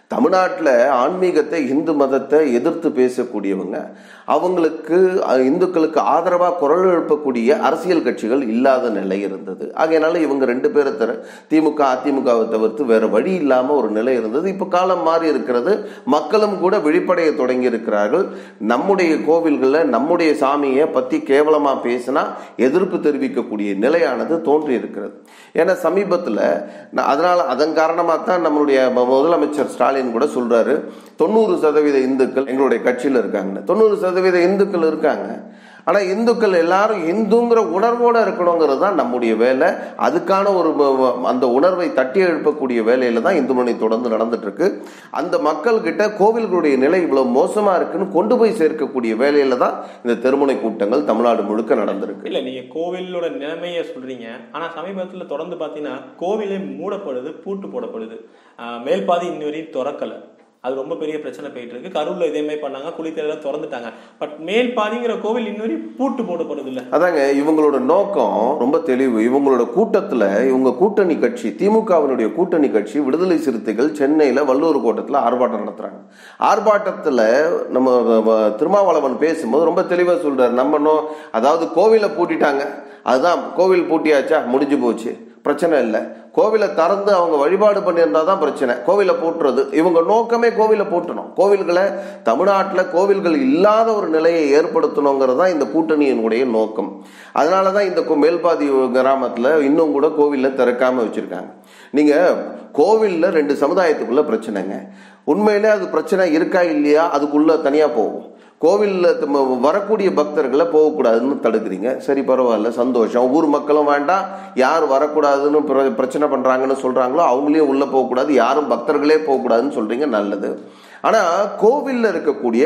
தமிழ்நாட்டில் ஆன்மீகத்தை இந்து மதத்தை எதிர்த்து பேசக்கூடியவங்க அவங்களுக்கு அஹ், இந்துக்களுக்கு ஆதரவாக குரல் எழுப்பக்கூடிய அரசியல் கட்சிகள் இல்லாத நிலை இருந்தது ஆகையினால இவங்க ரெண்டு பேரை தர திமுக அதிமுகவை தவிர்த்து வேற வழி இல்லாம ஒரு நிலை இருந்தது இப்போ காலம் மாறி இருக்கிறது மக்களும் கூட விழிப்படைய தொடங்கி இருக்கிறார்கள் நம்முடைய கோவில்களில் நம்முடைய சாமியை பத்தி கேவலமா பேசினா எதிர்ப்பு தெரிவிக்கக்கூடிய நிலையானது தோன்றி இருக்கிறது ஏன்னா சமீபத்தில் அதனால அதன் காரணமாக தான் நம்மளுடைய ம- முதலமைச்சர் ஸ்டாலின் கூட சொல்றாரு தொண்ணூறு சதவீத இந்துக்கள் எங்களுடைய கட்சியில் இருக்காங்க தொண்ணூறு சதவீத இந்துக்கள் இருக்காங்க ஆனா இந்துக்கள் எல்லாரும் இந்துங்கிற உணர்வோட இருக்கணுங்கிறது தான் நம்முடைய வேலை அதுக்கான ஒரு ம- ம- அந்த உணர்வை தட்டி எழுப்பக்கூடிய வேலையில தான் இந்து மணி தொடர்ந்து நடந்துட்டு இருக்கு அந்த மக்கள் கிட்ட கோவில்களுடைய நிலை இவ்வளவு மோசமா இருக்குன்னு கொண்டு போய் சேர்க்கக்கூடிய வேலையில தான் இந்த தெருமுனை கூட்டங்கள் தமிழ்நாடு முழுக்க நடந்திருக்கு இல்ல நீங்க கோவிலோட நிலைமைய சொல்றீங்க ஆனா சமீபத்துல தொடர்ந்து பாத்தீங்கன்னா கோவிலே மூடப்படுது பூட்டு போடப்படுது ஆஹ் மேல் பாதி இன்னி வரையும் திறக்கல அது ரொம்ப பெரிய பிரச்சனை போயிட்டு இருக்கு கரூர்ல இதே மாதிரி பண்ணாங்க குளித்தல திறந்துட்டாங்க பட் மேல் பாதிங்கிற கோவில் இன்னி வரையும் பூட்டு போடப்படுது இல்ல அதாங்க இவங்களோட நோக்கம் ரொம்ப தெளிவு இவங்களோட கூட்டத்துல இவங்க கூட்டணி கட்சி திமுகவினுடைய கூட்டணி கட்சி விடுதலை சிறுத்தைகள் சென்னையில வள்ளூர் கோட்டத்துல ஆர்ப்பாட்டம் நடத்துறாங்க ஆர்ப்பாட்டத்துல நம்ம வ- வ- திருமாவளவன் பேசும்போது ரொம்ப தெளிவா சொல்றாரு நம்ம நோ அதாவது கோவிலை பூட்டிட்டாங்க அதுதான் கோவில் பூட்டியாச்சா முடிஞ்சு போச்சு பிரச்சனை இல்லை கோவிலை திறந்து அவங்க வழிபாடு பண்ணியிருந்தா தான் பிரச்சனை கோவிலை பூட்டுறது இவங்க நோக்கமே கோவிலை பூட்டணும் கோவில்களை தமிழ்நாட்டில் கோவில்கள் இல்லாத ஒரு நிலையை ஏற்படுத்தணுங்கிறது தான் இந்த கூட்டணியினுடைய நோக்கம் அதனால தான் இந்த கு- மேல்பாதி கிராமத்தில் இன்னும் கூட கோவிலில் திறக்காம வச்சிருக்காங்க நீங்க கோவிலில் ரெண்டு சமுதாயத்துக்குள்ள பிரச்சனைங்க உண்மையிலே அது பிரச்சனை இருக்கா இல்லையா அதுக்குள்ள தனியா போகும் கோவிலில் வரக்கூடிய பக்தர்களை போகக்கூடாதுன்னு தடுக்கிறீங்க சரி பரவாயில்ல சந்தோஷம் ஊர் மக்களும் வேண்டாம் யார் வரக்கூடாதுன்னு பிர- பிரச்சனை பண்றாங்கன்னு சொல்றாங்களோ அவங்களையும் உள்ள போகக்கூடாது யாரும் பக்தர்களே போகக்கூடாதுன்னு சொல்றீங்க நல்லது ஆனா கோவில்ல இருக்கக்கூடிய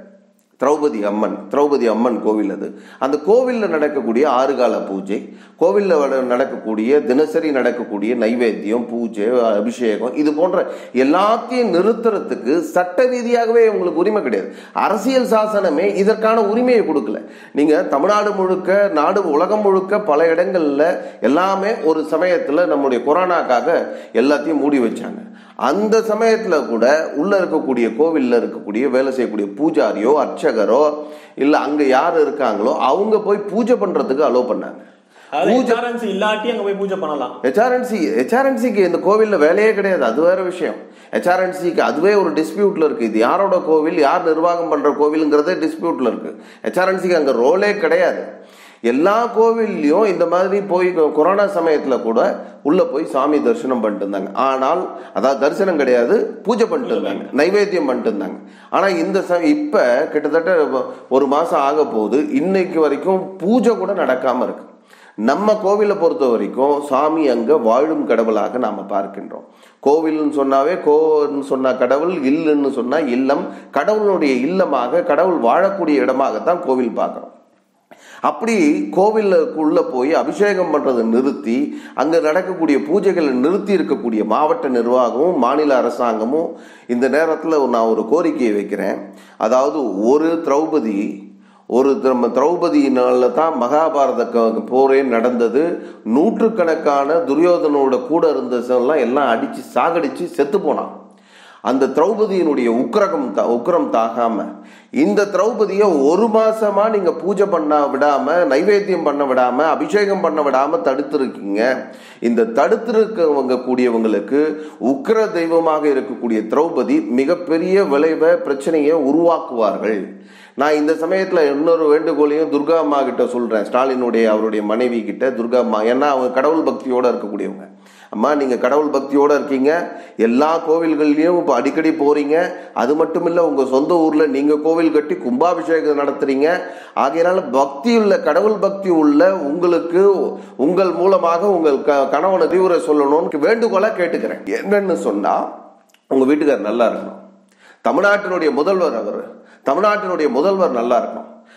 திரௌபதி அம்மன் திரௌபதி அம்மன் கோவில் அது அந்த கோவிலில் நடக்கக்கூடிய ஆறுகால பூஜை கோவிலில் நடக்கக்கூடிய தினசரி நடக்கக்கூடிய நைவேத்தியம் பூஜை அபிஷேகம் இது போன்ற எல்லாத்தையும் நிறுத்துறதுக்கு சட்ட ரீதியாகவே உங்களுக்கு உரிமை கிடையாது அரசியல் சாசனமே இதற்கான உரிமையை கொடுக்கல நீங்க தமிழ்நாடு முழுக்க நாடு உலகம் முழுக்க பல இடங்கள்ல எல்லாமே ஒரு சமயத்துல நம்முடைய கொரோனாக்காக எல்லாத்தையும் மூடி வச்சாங்க அந்த சமயத்துல கூட உள்ள இருக்கக்கூடிய கோவில்ல இருக்கக்கூடிய வேலை செய்யக்கூடிய பூஜாரியோ அர்ச்சகரோ இல்ல அங்க யார் இருக்காங்களோ அவங்க போய் பூஜை பண்றதுக்கு அலோவ் பண்ணாங்க அதாவது இன்சூரன்ஸ் இல்லாட்டி அங்க போய் பூஜை பண்ணலாம் ஹெச்ஆர்என்சி ஹெச்ஆர்என்சிக்கு இந்த கோவில்ல வேலையே கிடையாது அது வேற விஷயம் ஹெச்ஆர்என்சிக்கு அதுவே ஒரு டிஸ்பியூட்ல இருக்கு இது யாரோட கோவில் யார் நிர்வாகம் பண்ற கோவிலுங்கிறதே டிஸ்பியூட்ல இருக்கு ஹெச்ஆர்என்சிக்கு அங்க ரோலே கிடையாது எல்லா கோவில்லையும் இந்த மாதிரி போய் கொ- கொரோனா சமயத்துல கூட உள்ள போய் சாமி தரிசனம் பண்ணிட்டு இருந்தாங்க ஆனால் அதாவது தரிசனம் கிடையாது பூஜை பண்ணிட்டு இருந்தாங்க நைவேத்தியம் பண்ணிட்டு இருந்தாங்க ஆனா இந்த ச இப்ப கிட்டத்தட்ட ஒரு மாசம் ஆக போகுது இன்னைக்கு வரைக்கும் பூஜை கூட நடக்காம இருக்கு நம்ம கோவிலை பொறுத்த வரைக்கும் சாமி அங்க வாழும் கடவுளாக நாம பார்க்கின்றோம் கோவில்னு சொன்னாவே கோன்னு சொன்னா கடவுள் இல்லுன்னு சொன்னா இல்லம் கடவுளுடைய இல்லமாக கடவுள் வாழக்கூடிய இடமாகத்தான் கோவில் பார்க்கிறோம் அப்படி கோவிலுக்குள்ள போய் அபிஷேகம் பண்றதை நிறுத்தி அங்க நடக்கக்கூடிய பூஜைகளை நிறுத்தி இருக்கக்கூடிய மாவட்ட நிர்வாகமும் மாநில அரசாங்கமும் இந்த நேரத்தில் நான் ஒரு கோரிக்கையை வைக்கிறேன் அதாவது ஒரு திரௌபதி ஒரு திர- திரௌபதியினால தான் மகாபாரத க- போரே நடந்தது நூற்றுக்கணக்கான துரியோதனோட கூட இருந்ததெல்லாம் எல்லாம் அடிச்சு சாகடிச்சு செத்து போனான் அந்த திரௌபதியினுடைய உக்கிரகம் தா- உக்கிரம் தாகாம இந்த திரௌபதியை ஒரு மாசமா நீங்க பூஜை பண்ண விடாம நைவேத்தியம் பண்ண விடாம அபிஷேகம் பண்ண விடாம தடுத்திருக்கீங்க இந்த தடுத்திருக்கவங்க கூடியவங்களுக்கு உக்கிர தெய்வமாக இருக்கக்கூடிய திரௌபதி மிகப்பெரிய விளைவை பிரச்சனையை உருவாக்குவார்கள் நான் இந்த சமயத்துல இன்னொரு வேண்டுகோளையும் துர்கா அம்மா கிட்ட சொல்றேன் ஸ்டாலினுடைய அவருடைய மனைவி கிட்ட துர்கா அம்மா ஏன்னா அவங்க கடவுள் பக்தியோட இருக்கக்கூடியவங்க அம்மா நீங்க கடவுள் பக்தியோட இருக்கீங்க எல்லா கோவில்கள்லயும் இப்ப அடிக்கடி போறீங்க அது மட்டும் இல்ல உங்க சொந்த ஊர்ல நீங்க கோவில் கட்டி கும்பாபிஷேகம் நடத்துறீங்க ஆகையினால பக்தி உள்ள கடவுள் பக்தி உள்ள உங்களுக்கு உங்கள் மூலமாக உங்கள் க- கணவனை அறிவுரை சொல்லணும்னு வேண்டுகோளா கேட்டுக்கிறேன் என்னன்னு சொன்னா உங்க வீட்டுக்காரர் நல்லா இருக்கணும் தமிழ்நாட்டினுடைய முதல்வர் அவர் தமிழ்நாட்டினுடைய முதல்வர் நல்லா இருக்கணும்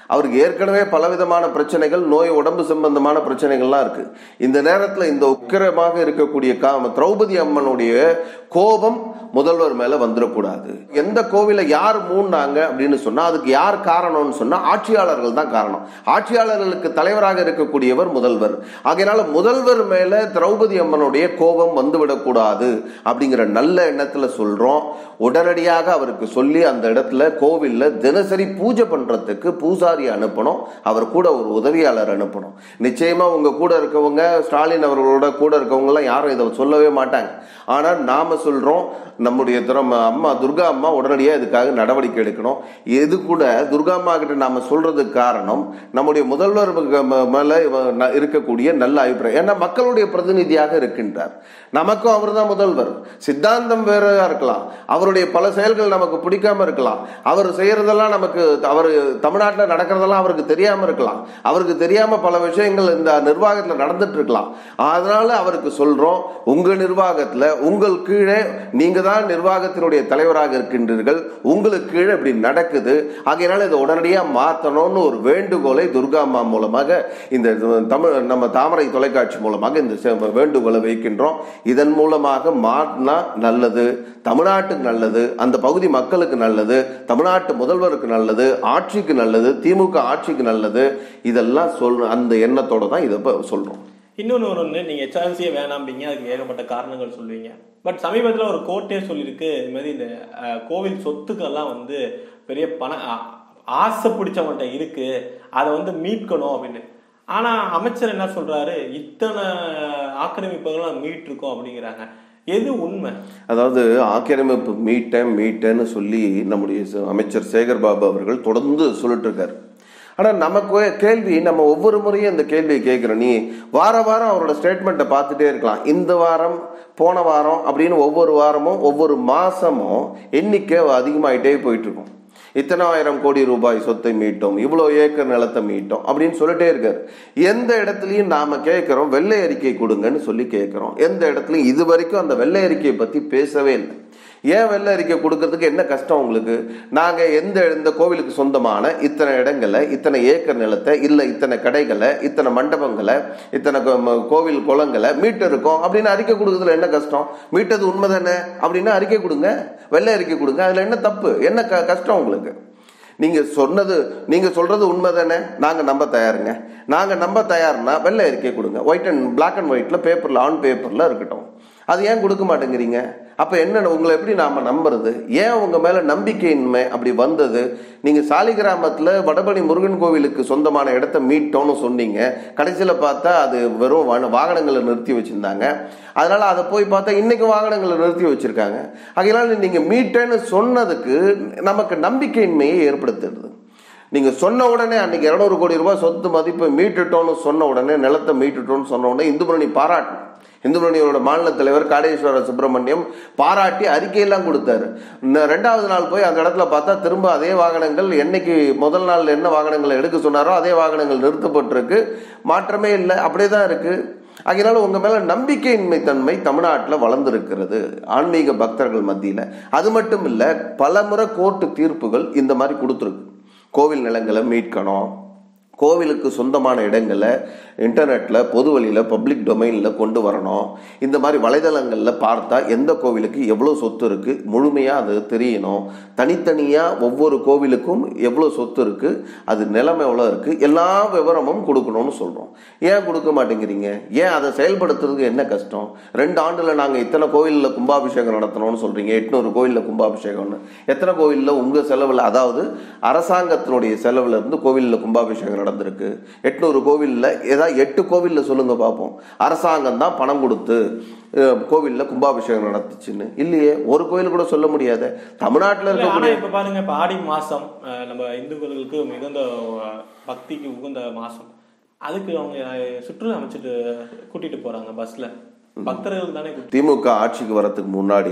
அவருக்கு ஏற்கனவே பலவிதமான பிரச்சனைகள் நோய் உடம்பு சம்பந்தமான பிரச்சனைகள்லாம் இருக்கு இந்த நேரத்தில் இந்த உக்கிரமாக இருக்கக்கூடிய கா- திரௌபதி அம்மனுடைய கோபம் முதல்வர் மேல வந்துடக்கூடாது எந்த கோவிலை யார் மூணாங்க அப்படின்னு சொன்னா அதுக்கு யார் காரணம்னு சொன்னா ஆட்சியாளர்கள் தான் காரணம் ஆட்சியாளர்களுக்கு தலைவராக இருக்கக்கூடியவர் முதல்வர் ஆகையினால முதல்வர் மேல திரௌபதி அம்மனுடைய கோபம் வந்துவிடக்கூடாது அப்படிங்கிற நல்ல எண்ணத்துல சொல்றோம் உடனடியாக அவருக்கு சொல்லி அந்த இடத்துல கோவில்ல தினசரி பூஜை பண்றதுக்கு பூசாரி அனுப்பணும் அவர் கூட ஒரு உதவியாளர் அனுப்பணும் நிச்சயமா உங்க கூட இருக்கவங்க ஸ்டாலின் அவர்களோட கூட இருக்கவங்க எல்லாம் யாரும் இதை சொல்லவே மாட்டாங்க ஆனா நாம சொல்றோம் நம்முடைய திறம அம்மா துர்கா அம்மா உடனடியாக இதுக்காக நடவடிக்கை எடுக்கணும் இது கூட துர்கா அம்மா கிட்ட நாம சொல்றதுக்கு காரணம் நம்முடைய முதல்வர் ம- ம- மேல இவ- ந- இருக்கக்கூடிய நல்ல அபிப்பிராயம் ஏன்னா மக்களுடைய பிரதிநிதியாக இருக்கின்றார் நமக்கும் அவர் தான் முதல்வர் சித்தாந்தம் வேறையா இருக்கலாம் அவருடைய பல செயல்கள் நமக்கு பிடிக்காம இருக்கலாம் அவர் செய்யறதெல்லாம் நமக்கு அவர் தமிழ்நாட்டில் நடக்கிறதெல்லாம் அவருக்கு தெரியாம இருக்கலாம் அவருக்கு தெரியாம பல விஷயங்கள் இந்த நிர்வாகத்தில் நடந்துட்டு இருக்கலாம் அதனால அவருக்கு சொல்றோம் உங்க நிர்வாகத்துல உங்கள் கீழே நீங்க தான் நிர்வாகத்தினுடைய தலைவராக இருக்கின்றீர்கள் உங்களுக்கு கீழே இப்படி நடக்குது ஆகையினால இதை உடனடியா மாத்தணும்னு ஒரு வேண்டுகோளை துர்கா அம்மா மூலமாக இந்த தமிழ் நம்ம தாமரை தொலைக்காட்சி மூலமாக இந்த செ- வேண்டுகோளை வைக்கின்றோம் இதன் மூலமாக மாற்றினா நல்லது தமிழ்நாட்டுக்கு நல்லது அந்த பகுதி மக்களுக்கு நல்லது தமிழ்நாட்டு முதல்வருக்கு நல்லது ஆட்சிக்கு நல்லது திமுக ஆட்சிக்கு நல்லது இதெல்லாம் சொல் அந்த எண்ணத்தோட தான் இதை இப்ப சொல்றோம் இன்னொன்று ஒன்று நீங்கள் ஹெச்ஆர்சியே வேணாம்பீங்க அதுக்கு ஏகப்பட்ட காரணங்கள் சொல்லுவீங்க பட் சமீபத்தில் ஒரு கோர்ட்டே சொல்லியிருக்கு இது மாதிரி இந்த அஹ், கோவில் சொத்துக்கெல்லாம் வந்து பெரிய பண ஆ- ஆசை பிடிச்சவன்கிட்ட இருக்கு அதை வந்து மீட்கணும் அப்படின்னு ஆனா அமைச்சர் என்ன சொல்றாரு இத்தனை ஆக்கிரமிப்புகள்லாம் மீட்டிருக்கோம் அப்படிங்கிறாங்க எது உண்மை அதாவது ஆக்கிரமிப்பு மீட்டேன் மீட்டேன்னு சொல்லி நம்முடைய ச- அமைச்சர் சேகர் பாபு அவர்கள் தொடர்ந்து சொல்லிட்டு இருக்காரு ஆனா நமக்கு கேள்வி நம்ம ஒவ்வொரு முறையும் இந்த கேள்வியை கேட்கிறோம் நீ வார வாரம் அவரோட ஸ்டேட்மெண்ட்டை பார்த்துட்டே இருக்கலாம் இந்த வாரம் போன வாரம் அப்படின்னு ஒவ்வொரு வாரமும் ஒவ்வொரு மாசமும் எண்ணிக்கை அதிகமாயிட்டே போயிட்டு இருக்கும் இத்தனை ஆயிரம் கோடி ரூபாய் சொத்தை மீட்டோம் இவ்வளோ ஏக்கர் நிலத்தை மீட்டோம் அப்படின்னு சொல்லிட்டே இருக்காரு எந்த இடத்துலையும் நாம கேட்கிறோம் வெள்ளை அறிக்கை கொடுங்கன்னு சொல்லி கேட்கிறோம் எந்த இடத்துலையும் இது வரைக்கும் அந்த வெள்ளை அறிக்கையை பத்தி பேசவே இல்லை ஏன் வெள்ளை அறிக்கை கொடுக்கறதுக்கு என்ன கஷ்டம் உங்களுக்கு நாங்க எந்த இந்த கோவிலுக்கு சொந்தமான இத்தனை இடங்களை இத்தனை ஏக்கர் நிலத்தை இல்ல இத்தனை கடைகளை இத்தனை மண்டபங்களை இத்தனை கோ- ம- கோவில் குளங்களை மீட்டு இருக்கோம் அப்படின்னு அறிக்கை கொடுக்கறதுல என்ன கஷ்டம் மீட்டது உண்மை தானே அப்படின்னா அறிக்கை கொடுங்க வெள்ளை அறிக்கை கொடுங்க அதுல என்ன தப்பு என்ன க- கஷ்டம் உங்களுக்கு நீங்க சொன்னது நீங்க சொல்றது உண்மை தானே நாங்க நம்ப தயாருங்க நாங்க நம்ப தயார்னா வெள்ளை அறிக்கை கொடுங்க ஒயிட் அண்ட் பிளாக் அண்ட் ஒயிட்ல பேப்பர்ல ஆன் பேப்பர்ல இருக்கட்டும் அது ஏன் கொடுக்க மாட்டேங்கிறீங்க அப்ப என்ன உங்களை எப்படி நாம நம்புறது ஏன் உங்க மேல நம்பிக்கையின்மை அப்படி வந்தது நீங்க சாலிகிராமத்துல வடபழனி முருகன் கோவிலுக்கு சொந்தமான இடத்த மீட்டோம்னு சொன்னீங்க கடைசியில பார்த்தா அது வெறும் வா- வாகனங்களை நிறுத்தி வச்சிருந்தாங்க அதனால அதை போய் பார்த்தா இன்னைக்கு வாகனங்களை நிறுத்தி வச்சிருக்காங்க அதனால நீங்க மீட்டேன்னு சொன்னதுக்கு நமக்கு நம்பிக்கையின்மையை ஏற்படுத்துறது நீங்க சொன்ன உடனே அன்னைக்கு இருநூறு கோடி ரூபாய் சொத்து மதிப்பை மீட்டுட்டோம்னு சொன்ன உடனே நிலத்தை மீட்டுட்டோம்னு சொன்ன உடனே இந்து முன்னணி பாராட்டணும் இந்து முன்னணியோட மாநில தலைவர் காடேஸ்வர சுப்பிரமணியம் பாராட்டி அறிக்கையெல்லாம் கொடுத்தாரு இன்னும் ரெண்டாவது நாள் போய் அந்த இடத்துல பார்த்தா திரும்ப அதே வாகனங்கள் என்னைக்கு முதல் நாள் என்ன வாகனங்களை எடுக்க சொன்னாரோ அதே வாகனங்கள் நிறுத்தப்பட்டிருக்கு மாற்றமே இல்லை அப்படியே தான் இருக்கு அதனால உங்க மேல நம்பிக்கையின்மை தன்மை தமிழ்நாட்டில் வளர்ந்துருக்கிறது ஆன்மீக பக்தர்கள் மத்தியில அது மட்டும் இல்ல பலமுறை கோர்ட்டு தீர்ப்புகள் இந்த மாதிரி கொடுத்துருக்கு கோவில் நிலங்களை மீட்கணும் கோவிலுக்கு சொந்தமான இடங்களை இன்டர்நெட்டில் பொது வழியில் பப்ளிக் டொமைனில் கொண்டு வரணும் இந்த மாதிரி வலைதளங்களில் பார்த்தா எந்த கோவிலுக்கு எவ்வளோ சொத்து இருக்குது முழுமையாக அது தெரியணும் தனித்தனியாக ஒவ்வொரு கோவிலுக்கும் எவ்வளோ சொத்து இருக்குது அது நிலம் எவ்வளோ இருக்குது எல்லா விவரமும் கொடுக்கணும்னு சொல்கிறோம் ஏன் கொடுக்க மாட்டேங்கிறீங்க ஏன் அதை செயல்படுத்துறதுக்கு என்ன கஷ்டம் ரெண்டு ஆண்டில் நாங்கள் இத்தனை கோவிலில் கும்பாபிஷேகம் நடத்தணும்னு சொல்கிறீங்க எட்நூறு கோவிலில் கும்பாபிஷேகம்னு எத்தனை கோவிலில் உங்கள் செலவில் அதாவது அரசாங்கத்தினுடைய செலவில் இருந்து கோவிலில் கும்பாபிஷேகம் நடந்திருக்கு எட்நூறு கோவிலில் ஏதாவது எட்டு கோவிலில் சொல்லுங்க பார்ப்போம் அரசாங்கம் தான் பணம் கொடுத்து அஹ், கோவில்ல கும்பாபிஷேகம் நடத்துச்சுன்னு இல்லையே ஒரு கோவில் கூட சொல்ல முடியாது தமிழ்நாட்டில் இல்ல, ஆனா இருக்கக்கூடிய இப்ப பாருங்க இப்ப ஆடி மாசம் அஹ், நம்ம இந்துக்களுக்கு மிகுந்த அஹ், பக்திக்கு உகந்த மாசம் அதுக்கு அவங்க அஹ், சுற்றுலா அமைச்சிட்டு கூட்டிட்டு போறாங்க பஸ்ல பக்தர்கள் தானே கூட்டிட்டு திமுக ஆட்சிக்கு வரத்துக்கு முன்னாடி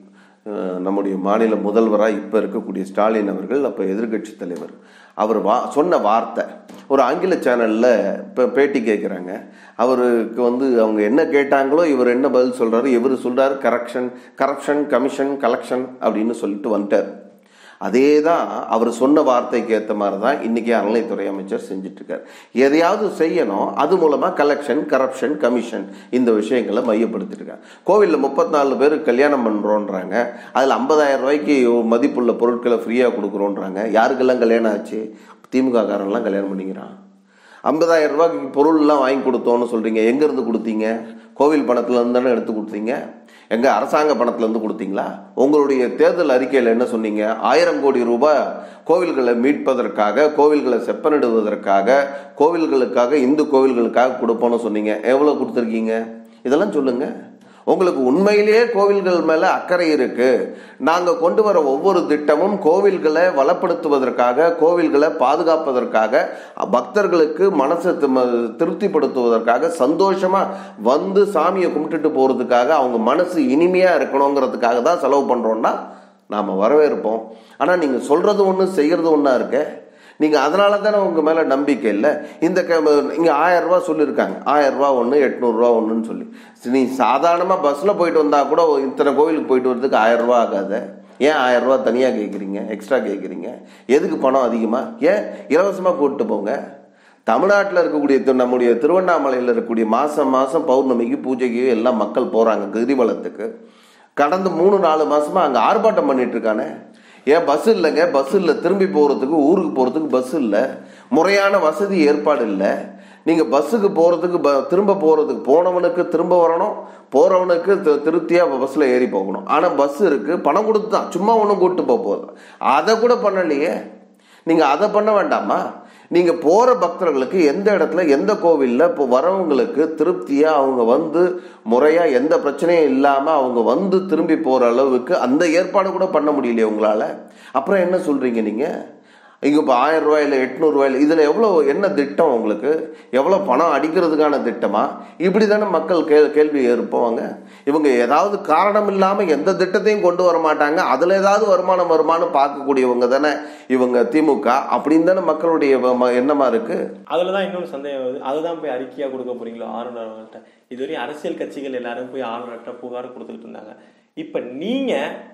அஹ், நம்முடைய மாநில முதல்வராக இப்போ இருக்கக்கூடிய ஸ்டாலின் அவர்கள் அப்போ எதிர்க்கட்சி தலைவர் அவர் வா சொன்ன வார்த்தை ஒரு ஆங்கில சேனலில் இப்போ பேட்டி கேட்குறாங்க அவருக்கு வந்து அவங்க என்ன கேட்டாங்களோ இவர் என்ன பதில் சொல்கிறாரு இவர் சொல்கிறாரு கரெக்ஷன் கரப்ஷன் கமிஷன் கலெக்ஷன் அப்படின்னு சொல்லிட்டு வந்துட்டார் அதே தான் அவர் சொன்ன வார்த்தைக்கு ஏற்ற மாதிரி தான் இன்னைக்கு அறநிலைத்துறை அமைச்சர் செஞ்சுட்டு இருக்கார் எதையாவது செய்யணும் அது மூலமா கலெக்ஷன் கரப்ஷன் கமிஷன் இந்த விஷயங்களை மையப்படுத்திட்டு இருக்காங்க கோவிலில் முப்பத்தி நாலு பேர் கல்யாணம் பண்றோன்றாங்க அதில் ஐம்பதாயிரம் ரூபாய்க்கு மதிப்புள்ள பொருட்களை ஃப்ரீயாக கொடுக்குறோன்றாங்க யாருக்கெல்லாம் கல்யாணம் ஆச்சு திமுக காரன்லாம் கல்யாணம் பண்ணிக்கிறான் ஐம்பதாயிரம் ரூபாய்க்கு பொருள்லாம் வாங்கி கொடுத்தோன்னு சொல்றீங்க எங்க இருந்து கொடுத்தீங்க கோவில் பணத்துல இருந்து தானே எடுத்து கொடுத்தீங்க எங்க அரசாங்க பணத்துல இருந்து கொடுத்தீங்களா உங்களுடைய தேர்தல் அறிக்கையில் என்ன சொன்னீங்க ஆயிரம் கோடி ரூபாய் கோவில்களை மீட்பதற்காக கோவில்களை செப்பனிடுவதற்காக கோவில்களுக்காக இந்து கோவில்களுக்காக கொடுப்போம்னு சொன்னீங்க எவ்வளவு கொடுத்துருக்கீங்க இதெல்லாம் சொல்லுங்க உங்களுக்கு உண்மையிலேயே கோவில்கள் மேல அக்கறை இருக்கு நாங்க கொண்டு வர ஒவ்வொரு திட்டமும் கோவில்களை வளப்படுத்துவதற்காக கோவில்களை பாதுகாப்பதற்காக பக்தர்களுக்கு மனசை திம- திருப்திப்படுத்துவதற்காக சந்தோஷமா வந்து சாமியை கும்பிட்டுட்டு போறதுக்காக அவங்க மனசு இனிமையா இருக்கணுங்கிறதுக்காக தான் செலவு பண்றோம்னா நாம வரவேற்போம் ஆனா நீங்க சொல்றது ஒண்ணு செய்யறது ஒண்ணா இருக்க நீங்க அதனால தானே உங்க மேல நம்பிக்கை இல்லை இந்த க- இங்க ஆயிரம் ரூபாய் சொல்லியிருக்காங்க ஆயிரம் ரூபாய் ஒன்று எட்நூறுரூவா ஒன்றுன்னு சொல்லி நீ சாதாரணமா பஸ்ல போயிட்டு வந்தா கூட இத்தனை கோவிலுக்கு போயிட்டு வரதுக்கு ஆயிரம் ரூபாய் ஆகாத ஏன் ஆயிரம் ரூபாய் தனியா கேட்குறீங்க எக்ஸ்ட்ரா கேட்குறீங்க எதுக்கு பணம் அதிகமா ஏன் இலவசமா கூப்பிட்டு போங்க தமிழ்நாட்டில் இருக்கக்கூடிய தி- நம்முடைய திருவண்ணாமலையில் இருக்கக்கூடிய மாசம் மாசம் பௌர்ணமிக்கு பூஜைக்கு எல்லாம் மக்கள் போறாங்க கிரிவலத்துக்கு கடந்த மூணு நாலு மாசமா அங்க ஆர்ப்பாட்டம் பண்ணிட்டு இருக்கானே ஏன் பஸ் இல்லைங்க பஸ் இல்லை திரும்பி போறதுக்கு ஊருக்கு போறதுக்கு பஸ் இல்லை முறையான வசதி ஏற்பாடு இல்லை நீங்க பஸ்ஸுக்கு போறதுக்கு ப- திரும்ப போறதுக்கு போனவனுக்கு திரும்ப வரணும் போறவனுக்கு தி- திருப்தியா பஸ்ல ஏறி போகணும் ஆனா பஸ் இருக்கு பணம் கொடுத்து தான் சும்மா ஒன்றும் கூப்பிட்டு போக போகுது அதை கூட பண்ணலையே நீங்க அதை பண்ண வேண்டாமா நீங்க போற பக்தர்களுக்கு எந்த இடத்துல எந்த கோவில்ல இப்போ வரவங்களுக்கு திருப்தியா அவங்க வந்து முறையா எந்த பிரச்சனையும் இல்லாம அவங்க வந்து திரும்பி போற அளவுக்கு அந்த ஏற்பாடு கூட பண்ண முடியலையே உங்களால அப்புறம் என்ன சொல்றீங்க நீங்க இங்க இப்போ ஆயிரம் ரூபாயில எட்நூறு ரூபாயில இதுல எவ்வளவு என்ன திட்டம் உங்களுக்கு எவ்வளவு பணம் அடிக்கிறதுக்கான திட்டமா இப்படி தானே மக்கள் கே கேள்வி எழுப்புவாங்க இவங்க ஏதாவது காரணம் இல்லாம எந்த திட்டத்தையும் கொண்டு வர மாட்டாங்க அதுல ஏதாவது வருமானம் வருமானம் பார்க்கக்கூடியவங்க தானே இவங்க திமுக அப்படின்னு தானே மக்களுடைய வ- ம- எண்ணமா இருக்கு அதுலதான் இன்னொரு சந்தேகம் வருது அதுதான் போய் அறிக்கையா கொடுக்க போறீங்களோ ஆளுநர் அவங்கள்ட்ட இதுவரையும் அரசியல் கட்சிகள் எல்லாரும் போய் ஆளுநர்கிட்ட புகார் கொடுத்துட்டு இருந்தாங்க இப்ப நீங்க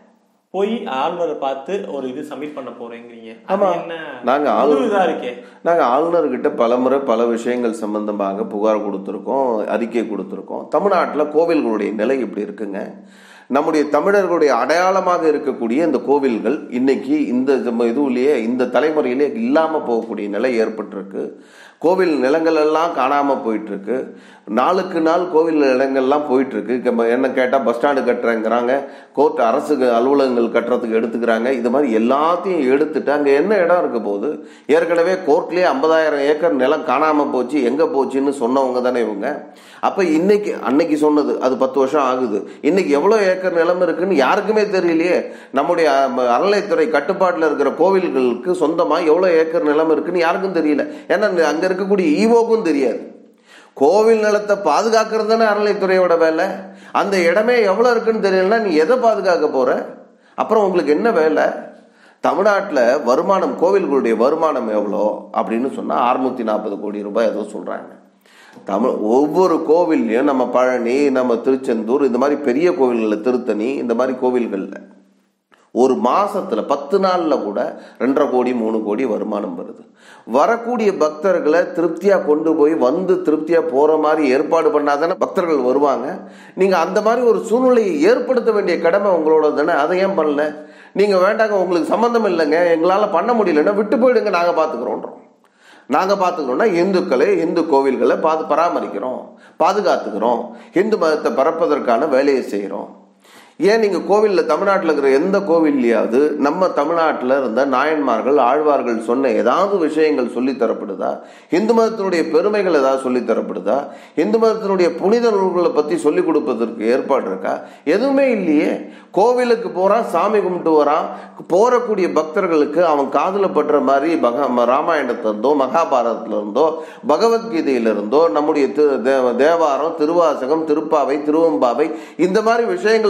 போய் ஆளுநரை பார்த்து ஒரு இது சப்மிட் பண்ண போறேங்கிறீங்க அது ஆமா. என்ன நாங்க புது ஆளுநர் இதா இருக்கே நாங்கள் ஆளுநர்கிட்ட பலமுறை பல விஷயங்கள் சம்பந்தமாக புகார் கொடுத்துருக்கோம் அறிக்கை கொடுத்துருக்கோம் தமிழ்நாட்டில் கோவில்களுடைய நிலை இப்படி இருக்குங்க நம்முடைய தமிழர்களுடைய அடையாளமாக இருக்கக்கூடிய இந்த கோவில்கள் இன்னைக்கு இந்த ஜம்ம- இதுலயே இந்த தலைமுறையிலே இல்லாமல் போகக்கூடிய நிலை ஏற்பட்டிருக்கு கோவில் நிலங்கள் எல்லாம் காணாம போயிட்டு இருக்கு நாளுக்கு நாள் கோவில் நிலங்கள்லாம் போயிட்டு இருக்கு இப்ப என்ன கேட்டா பஸ் ஸ்டாண்டு கட்டுறேங்கிறாங்க கோர்ட் அரசு அலுவலகங்கள் கட்டுறதுக்கு எடுத்துக்கிறாங்க இது மாதிரி எல்லாத்தையும் எடுத்துட்டு அங்க என்ன இடம் இருக்க போகுது ஏற்கனவே கோர்ட்லயே ஐம்பதாயிரம் ஏக்கர் நிலம் காணாம போச்சு எங்க போச்சுன்னு சொன்னவங்க தானே இவங்க அப்ப இன்னைக்கு அன்னைக்கு சொன்னது அது பத்து வருஷம் ஆகுது இன்னைக்கு எவ்வளவு ஏக்கர் நிலம் இருக்குன்னு யாருக்குமே தெரியலையே நம்முடைய அஹ், அறநிலைத்துறை கட்டுப்பாட்டுல இருக்கிற கோவில்களுக்கு சொந்தமா எவ்வளவு ஏக்கர் நிலம் இருக்குன்னு யாருக்கும் தெரியல ஏன்னா அங்க இருக்கக்கூடிய ஈவோக்கும் தெரியாது கோவில் நிலத்தை பாதுகாக்கிறது தானே அறநிலைத்துறையோட வேலை அந்த இடமே எவ்வளவு இருக்குன்னு தெரியலன்னா நீ எதை பாதுகாக்க போற அப்புறம் உங்களுக்கு என்ன வேலை தமிழ்நாட்டில் வருமானம் கோவில்களுடைய வருமானம் எவ்வளோ அப்படின்னு சொன்னா அறுநூத்தி நாற்பது கோடி ரூபாய் ஏதோ சொல்றாங்க தமிழ் ஒவ்வொரு கோவில்லையும் நம்ம பழனி நம்ம திருச்செந்தூர் இந்த மாதிரி பெரிய கோவில்களில் திருத்தணி இந்த மாதிரி கோவில்களில் ஒரு மாசத்துல பத்து நாள்ல கூட ரெண்டரை கோடி மூணு கோடி வருமானம் வருது வரக்கூடிய பக்தர்களை திருப்தியா கொண்டு போய் வந்து திருப்தியா போற மாதிரி ஏற்பாடு பண்ணாதானே பக்தர்கள் வருவாங்க நீங்க அந்த மாதிரி ஒரு சூழ்நிலையை ஏற்படுத்த வேண்டிய கடமை உங்களோட தானே அதை ஏன் பண்ணல நீங்க வேண்டாங்க உங்களுக்கு சம்பந்தம் இல்லைங்க எங்களால பண்ண முடியலன்னா விட்டு போயிடுங்க நாங்க பாத்துக்கிறோன்றோம் நாங்க பாத்துக்கிறோம்னா இந்துக்களை இந்து கோவில்களை பாது பராமரிக்கிறோம் பாதுகாத்துக்கிறோம் இந்து மதத்தை பரப்பதற்கான வேலையை செய்கிறோம் ஏன் நீங்க கோவில்ல தமிழ்நாட்டில் இருக்கிற எந்த கோவில்லையாவது நம்ம தமிழ்நாட்டில் இருந்த நாயன்மார்கள் ஆழ்வார்கள் சொன்ன ஏதாவது விஷயங்கள் சொல்லி தரப்படுதா இந்து மதத்தினுடைய பெருமைகள் ஏதாவது சொல்லி தரப்படுதா இந்து மதத்தினுடைய புனித நூல்களை பத்தி சொல்லி கொடுப்பதற்கு ஏற்பாடு இருக்கா எதுவுமே இல்லையே கோவிலுக்கு போறான் சாமி கும்பிட்டு வரான் போறக்கூடிய பக்தர்களுக்கு அவன் காதுல படுற மாதிரி பக ராமாயணத்துல இருந்தோ மகாபாரதத்துல இருந்தோ பகவத்கீதையில இருந்தோ நம்முடைய திரு- தே- தேவாரம் திருவாசகம் திருப்பாவை திருவம்பாவை இந்த மாதிரி விஷயங்களை சொல்லி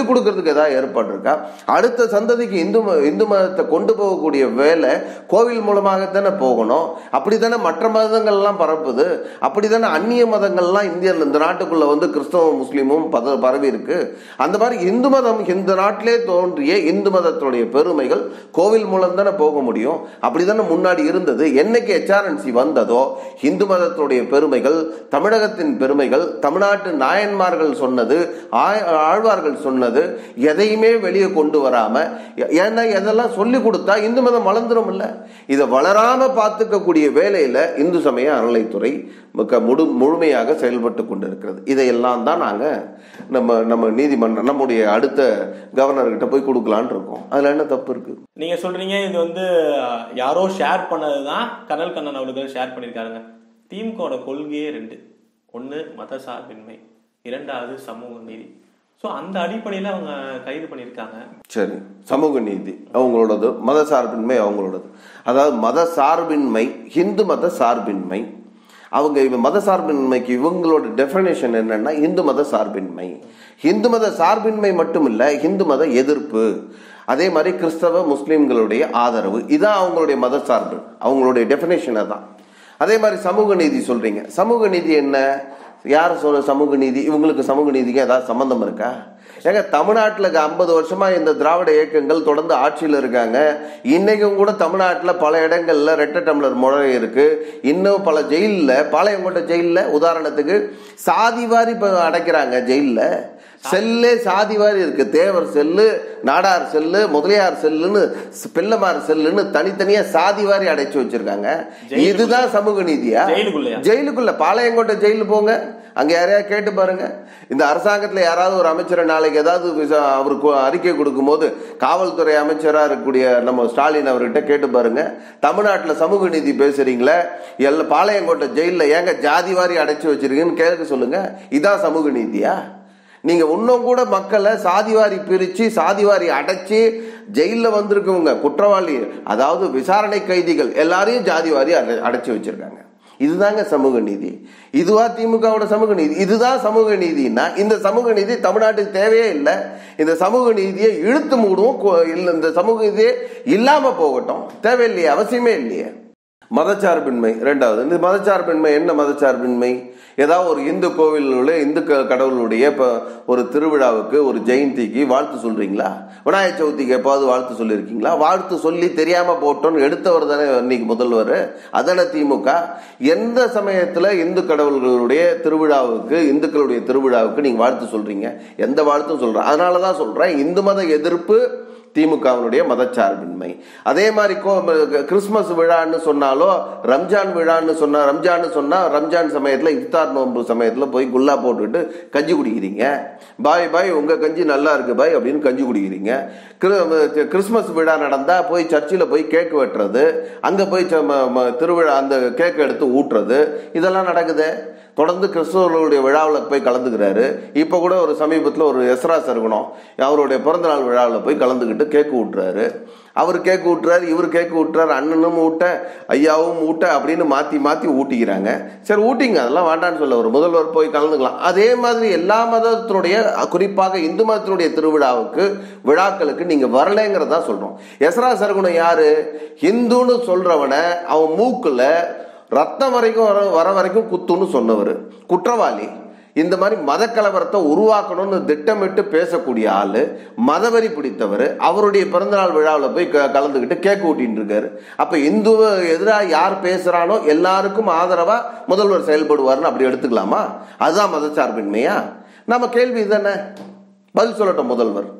சொல்லிக் கொடுக்கறதுக்கு ஏதாவது ஏற்பாடு இருக்கா அடுத்த சந்ததிக்கு இந்து ம- இந்து மதத்தை கொண்டு போகக்கூடிய வேலை கோவில் மூலமாகத்தானே போகணும் அப்படித்தானே மற்ற மதங்கள் எல்லாம் பரப்புது அப்படித்தானே அந்நிய மதங்கள்லாம் இந்திய இந்த நாட்டுக்குள்ள வந்து கிறிஸ்தவம் முஸ்லீமும் பத பரவி இருக்கு அந்த மாதிரி இந்து மதம் இந்த நாட்டிலே தோன்றிய இந்து மதத்துடைய பெருமைகள் கோவில் மூலம் தானே போக முடியும் அப்படித்தானே முன்னாடி இருந்தது என்னைக்கு ஹெச்ஆர்என்சி வந்ததோ இந்து மதத்துடைய பெருமைகள் தமிழகத்தின் பெருமைகள் தமிழ்நாட்டு நாயன்மார்கள் சொன்னது ஆய்- ஆழ்வார்கள் சொன்னது எதையுமே வெளியே கொண்டு வராம ஏ- ஏன்னா இதெல்லாம் சொல்லி கொடுத்தா இந்து மதம் வளர்ந்துரும் இல்ல இதை வளராம பார்த்துக்கக்கூடிய வேலையில இந்து சமய அறநிலைத்துறை மிக முழு முழுமையாக செயல்பட்டு கொண்டிருக்கிறது இதையெல்லாம் தான் நாங்க நம்ம நம்ம நீதிமன்றம் நம்முடைய அடுத்த கவர்னர்கிட்ட போய் கொடுக்கலான்னு இருக்கோம் அதுல என்ன தப்பு இருக்கு நீங்க சொல்றீங்க இது வந்து அஹ், யாரோ ஷேர் பண்ணதுதான் கனல் கண்ணன் அவர்கள் ஷேர் பண்ணியிருக்காருங்க திமுகவோட கொள்கையே ரெண்டு ஒண்ணு மத சார்பின்மை இரண்டாவது சமூக நீதி ஸோ அந்த அடிப்படையில அவங்க கைது பண்ணியிருக்காங்க சரி சமூக நீதி அவங்களோடது மத சார்பின்மை அவங்களோடது அதாவது மத சார்பின்மை இந்து மத சார்பின்மை அவங்க இவ மத சார்பின்மைக்கு இவங்களோட டெஃபினேஷன் என்னன்னா இந்து மத சார்பின்மை இந்து மத சார்பின்மை மட்டும் இல்ல இந்து மத எதிர்ப்பு அதே மாதிரி கிறிஸ்தவ முஸ்லிம்களுடைய ஆதரவு இதான் அவங்களுடைய மத சார்பு அவங்களுடைய டெஃபினேஷன் தான் அதே மாதிரி சமூக நீதி சொல்றீங்க சமூக நீதி என்ன யார் சொல்ற சமூக நீதி இவங்களுக்கு சமூக நீதிக்கு ஏதாவது சம்பந்தம் இருக்கா ஏங்க தமிழ்நாட்டில் ஐம்பது வருஷமா இந்த திராவிட இயக்கங்கள் தொடர்ந்து ஆட்சியில் இருக்காங்க இன்னைக்கும் கூட தமிழ்நாட்டில் பல இடங்கள்ல ரெட்டை டம்ளர் முறை இருக்கு இன்னும் பல ஜெயிலில் பாளையங்கோட்டை ஜெயிலில் உதாரணத்துக்கு சாதிவாரி இப்போ அடைக்கிறாங்க ஜெயிலில் செல்லே சாதிவாரி இருக்கு தேவர் செல்லு நாடார் செல்லு முதலியார் செல்லுன்னு ஸ்- பிள்ளைமார் செல்லுன்னு தனித்தனியா சாதிவாரி அடைச்சு வச்சிருக்காங்க இதுதான் சமூக நீதியா ஜெயிலுக்குள்ளயா? ஜெயிலுக்குள்ள பாளையங்கோட்டை ஜெயிலு போங்க அங்க யாரையாவது கேட்டு பாருங்க இந்த அரசாங்கத்துல யாராவது ஒரு அமைச்சரை நாளைக்கு ஏதாவது விசா- அவருக்கு அறிக்கை கொடுக்கும்போது காவல்துறை அமைச்சரா இருக்கக்கூடிய நம்ம ஸ்டாலின் அவர்கிட்ட கேட்டு பாருங்க தமிழ்நாட்டுல சமூக நீதி பேசுறீங்களே எல்லாம் பாளையங்கோட்டை ஜெயில்ல ஏங்க ஜாதி வாரி அடைச்சு வச்சிருக்கீங்கன்னு கேட்க சொல்லுங்க இதான் சமூக நீதியா நீங்க இன்னும் கூட மக்களை சாதிவாரி பிரிச்சு சாதிவாரி அடைச்சு ஜெயில வந்திருக்கவங்க குற்றவாளி அதாவது விசாரணை கைதிகள் எல்லாரையும் ஜாதிவாரி அடை- அடைச்சு வச்சிருக்காங்க இதுதாங்க சமூக நீதி இதுவா திமுகவோட சமூக நீதி இதுதான் சமூக நீதினா இந்த சமூக நீதி தமிழ்நாட்டுக்கு தேவையே இல்லை இந்த சமூக நீதியை இழுத்து மூடுவோம் கொ- இல்ல இந்த சமூக நீதியே இல்லாம போகட்டும் தேவையில்லையே அவசியமே இல்லையே மதச்சார்பின்மை ரெண்டாவது இந்த மதச்சார்பின்மை என்ன மதச்சார்பின்மை ஏதாவது ஒரு இந்து கோவிலுடைய இந்து க- கடவுளுடைய இப்போ ஒரு திருவிழாவுக்கு ஒரு ஜெயந்திக்கு வாழ்த்து சொல்றீங்களா விநாயகர் சதுர்த்திக்கு எப்பாவது வாழ்த்து சொல்லியிருக்கீங்களா வாழ்த்து சொல்லி தெரியாம போட்டோன்னு எடுத்தவர் தானே இன்னைக்கு முதல்வர் அதானே திமுக எந்த சமயத்துல இந்து கடவுள்களுடைய திருவிழாவுக்கு இந்துக்களுடைய திருவிழாவுக்கு நீங்க வாழ்த்து சொல்றீங்க எந்த வாழ்த்தும் சொல்றேன் அதனாலதான் சொல்றேன் இந்து மத எதிர்ப்பு திமுகவினுடைய மதச்சார்பின்மை அதே மாதிரி கோ- கிறிஸ்மஸ் விழான்னு சொன்னாலோ ரம்ஜான் விழான்னு சொன்னா ரம்ஜான்னு சொன்னா ரம்ஜான் சமயத்துல இஃப்தார் நோன்பு சமயத்துல போய் குல்லா போட்டுட்டு கஞ்சி குடிக்கிறீங்க பாய் பாய் உங்க கஞ்சி நல்லா இருக்கு பாய் அப்படின்னு கஞ்சி குடிக்கிறீங்க கிறு- கிறிஸ்மஸ் விழா நடந்தா போய் சர்ச்சில் போய் கேக் வெட்டுறது அங்க போய் ச- ம- ம- திருவிழா அந்த கேக் எடுத்து ஊட்டுறது இதெல்லாம் நடக்குது தொடர்ந்து கிறிஸ்தவர்களுடைய விழாவில் போய் கலந்துக்கிறாரு இப்போ கூட ஒரு சமீபத்தில் ஒரு எஸ்ரா சருகுணம் அவருடைய பிறந்தநாள் விழாவில் போய் கலந்துக்கிட்டு கேக்கு ஊட்டுறாரு அவர் கேக்கு ஊட்டுறாரு இவர் கேக்கு ஊட்டுறாரு அண்ணனும் ஊட்ட ஐயாவும் ஊட்ட அப்படின்னு மாற்றி மாற்றி ஊட்டிக்கிறாங்க சரி ஊட்டிங்க அதெல்லாம் வேண்டான்னு சொல்ல ஒரு முதல்வர் போய் கலந்துக்கலாம் அதே மாதிரி எல்லா மதத்தினுடைய குறிப்பாக இந்து மதத்தினுடைய திருவிழாவுக்கு விழாக்களுக்கு நீங்கள் வரலைங்கிறதா சொல்கிறோம் எஸ்ரா சருகுணம் யாரு ஹிந்துன்னு சொல்றவனை அவன் மூக்குல ரத்தம் வரைக்கும் வர வர வரைக்கும் குத்துன்னு சொன்னவர் குற்றவாளி இந்த மாதிரி மத கலவரத்தை உருவாக்கணும்னு திட்டமிட்டு பேசக்கூடிய ஆளு மதவெறி பிடித்தவர் அவருடைய பிறந்தநாள் விழாவில் போய் க- கலந்துக்கிட்டு கேக் ஊட்டின்னு இருக்காரு அப்ப இந்துவ எதிராக யார் பேசுறானோ எல்லாருக்கும் ஆதரவா முதல்வர் செயல்படுவார்னு அப்படி எடுத்துக்கலாமா அதுதான் மதச்சார்பின்மையா நம்ம கேள்வி தானே பதில் சொல்லட்டும் முதல்வர்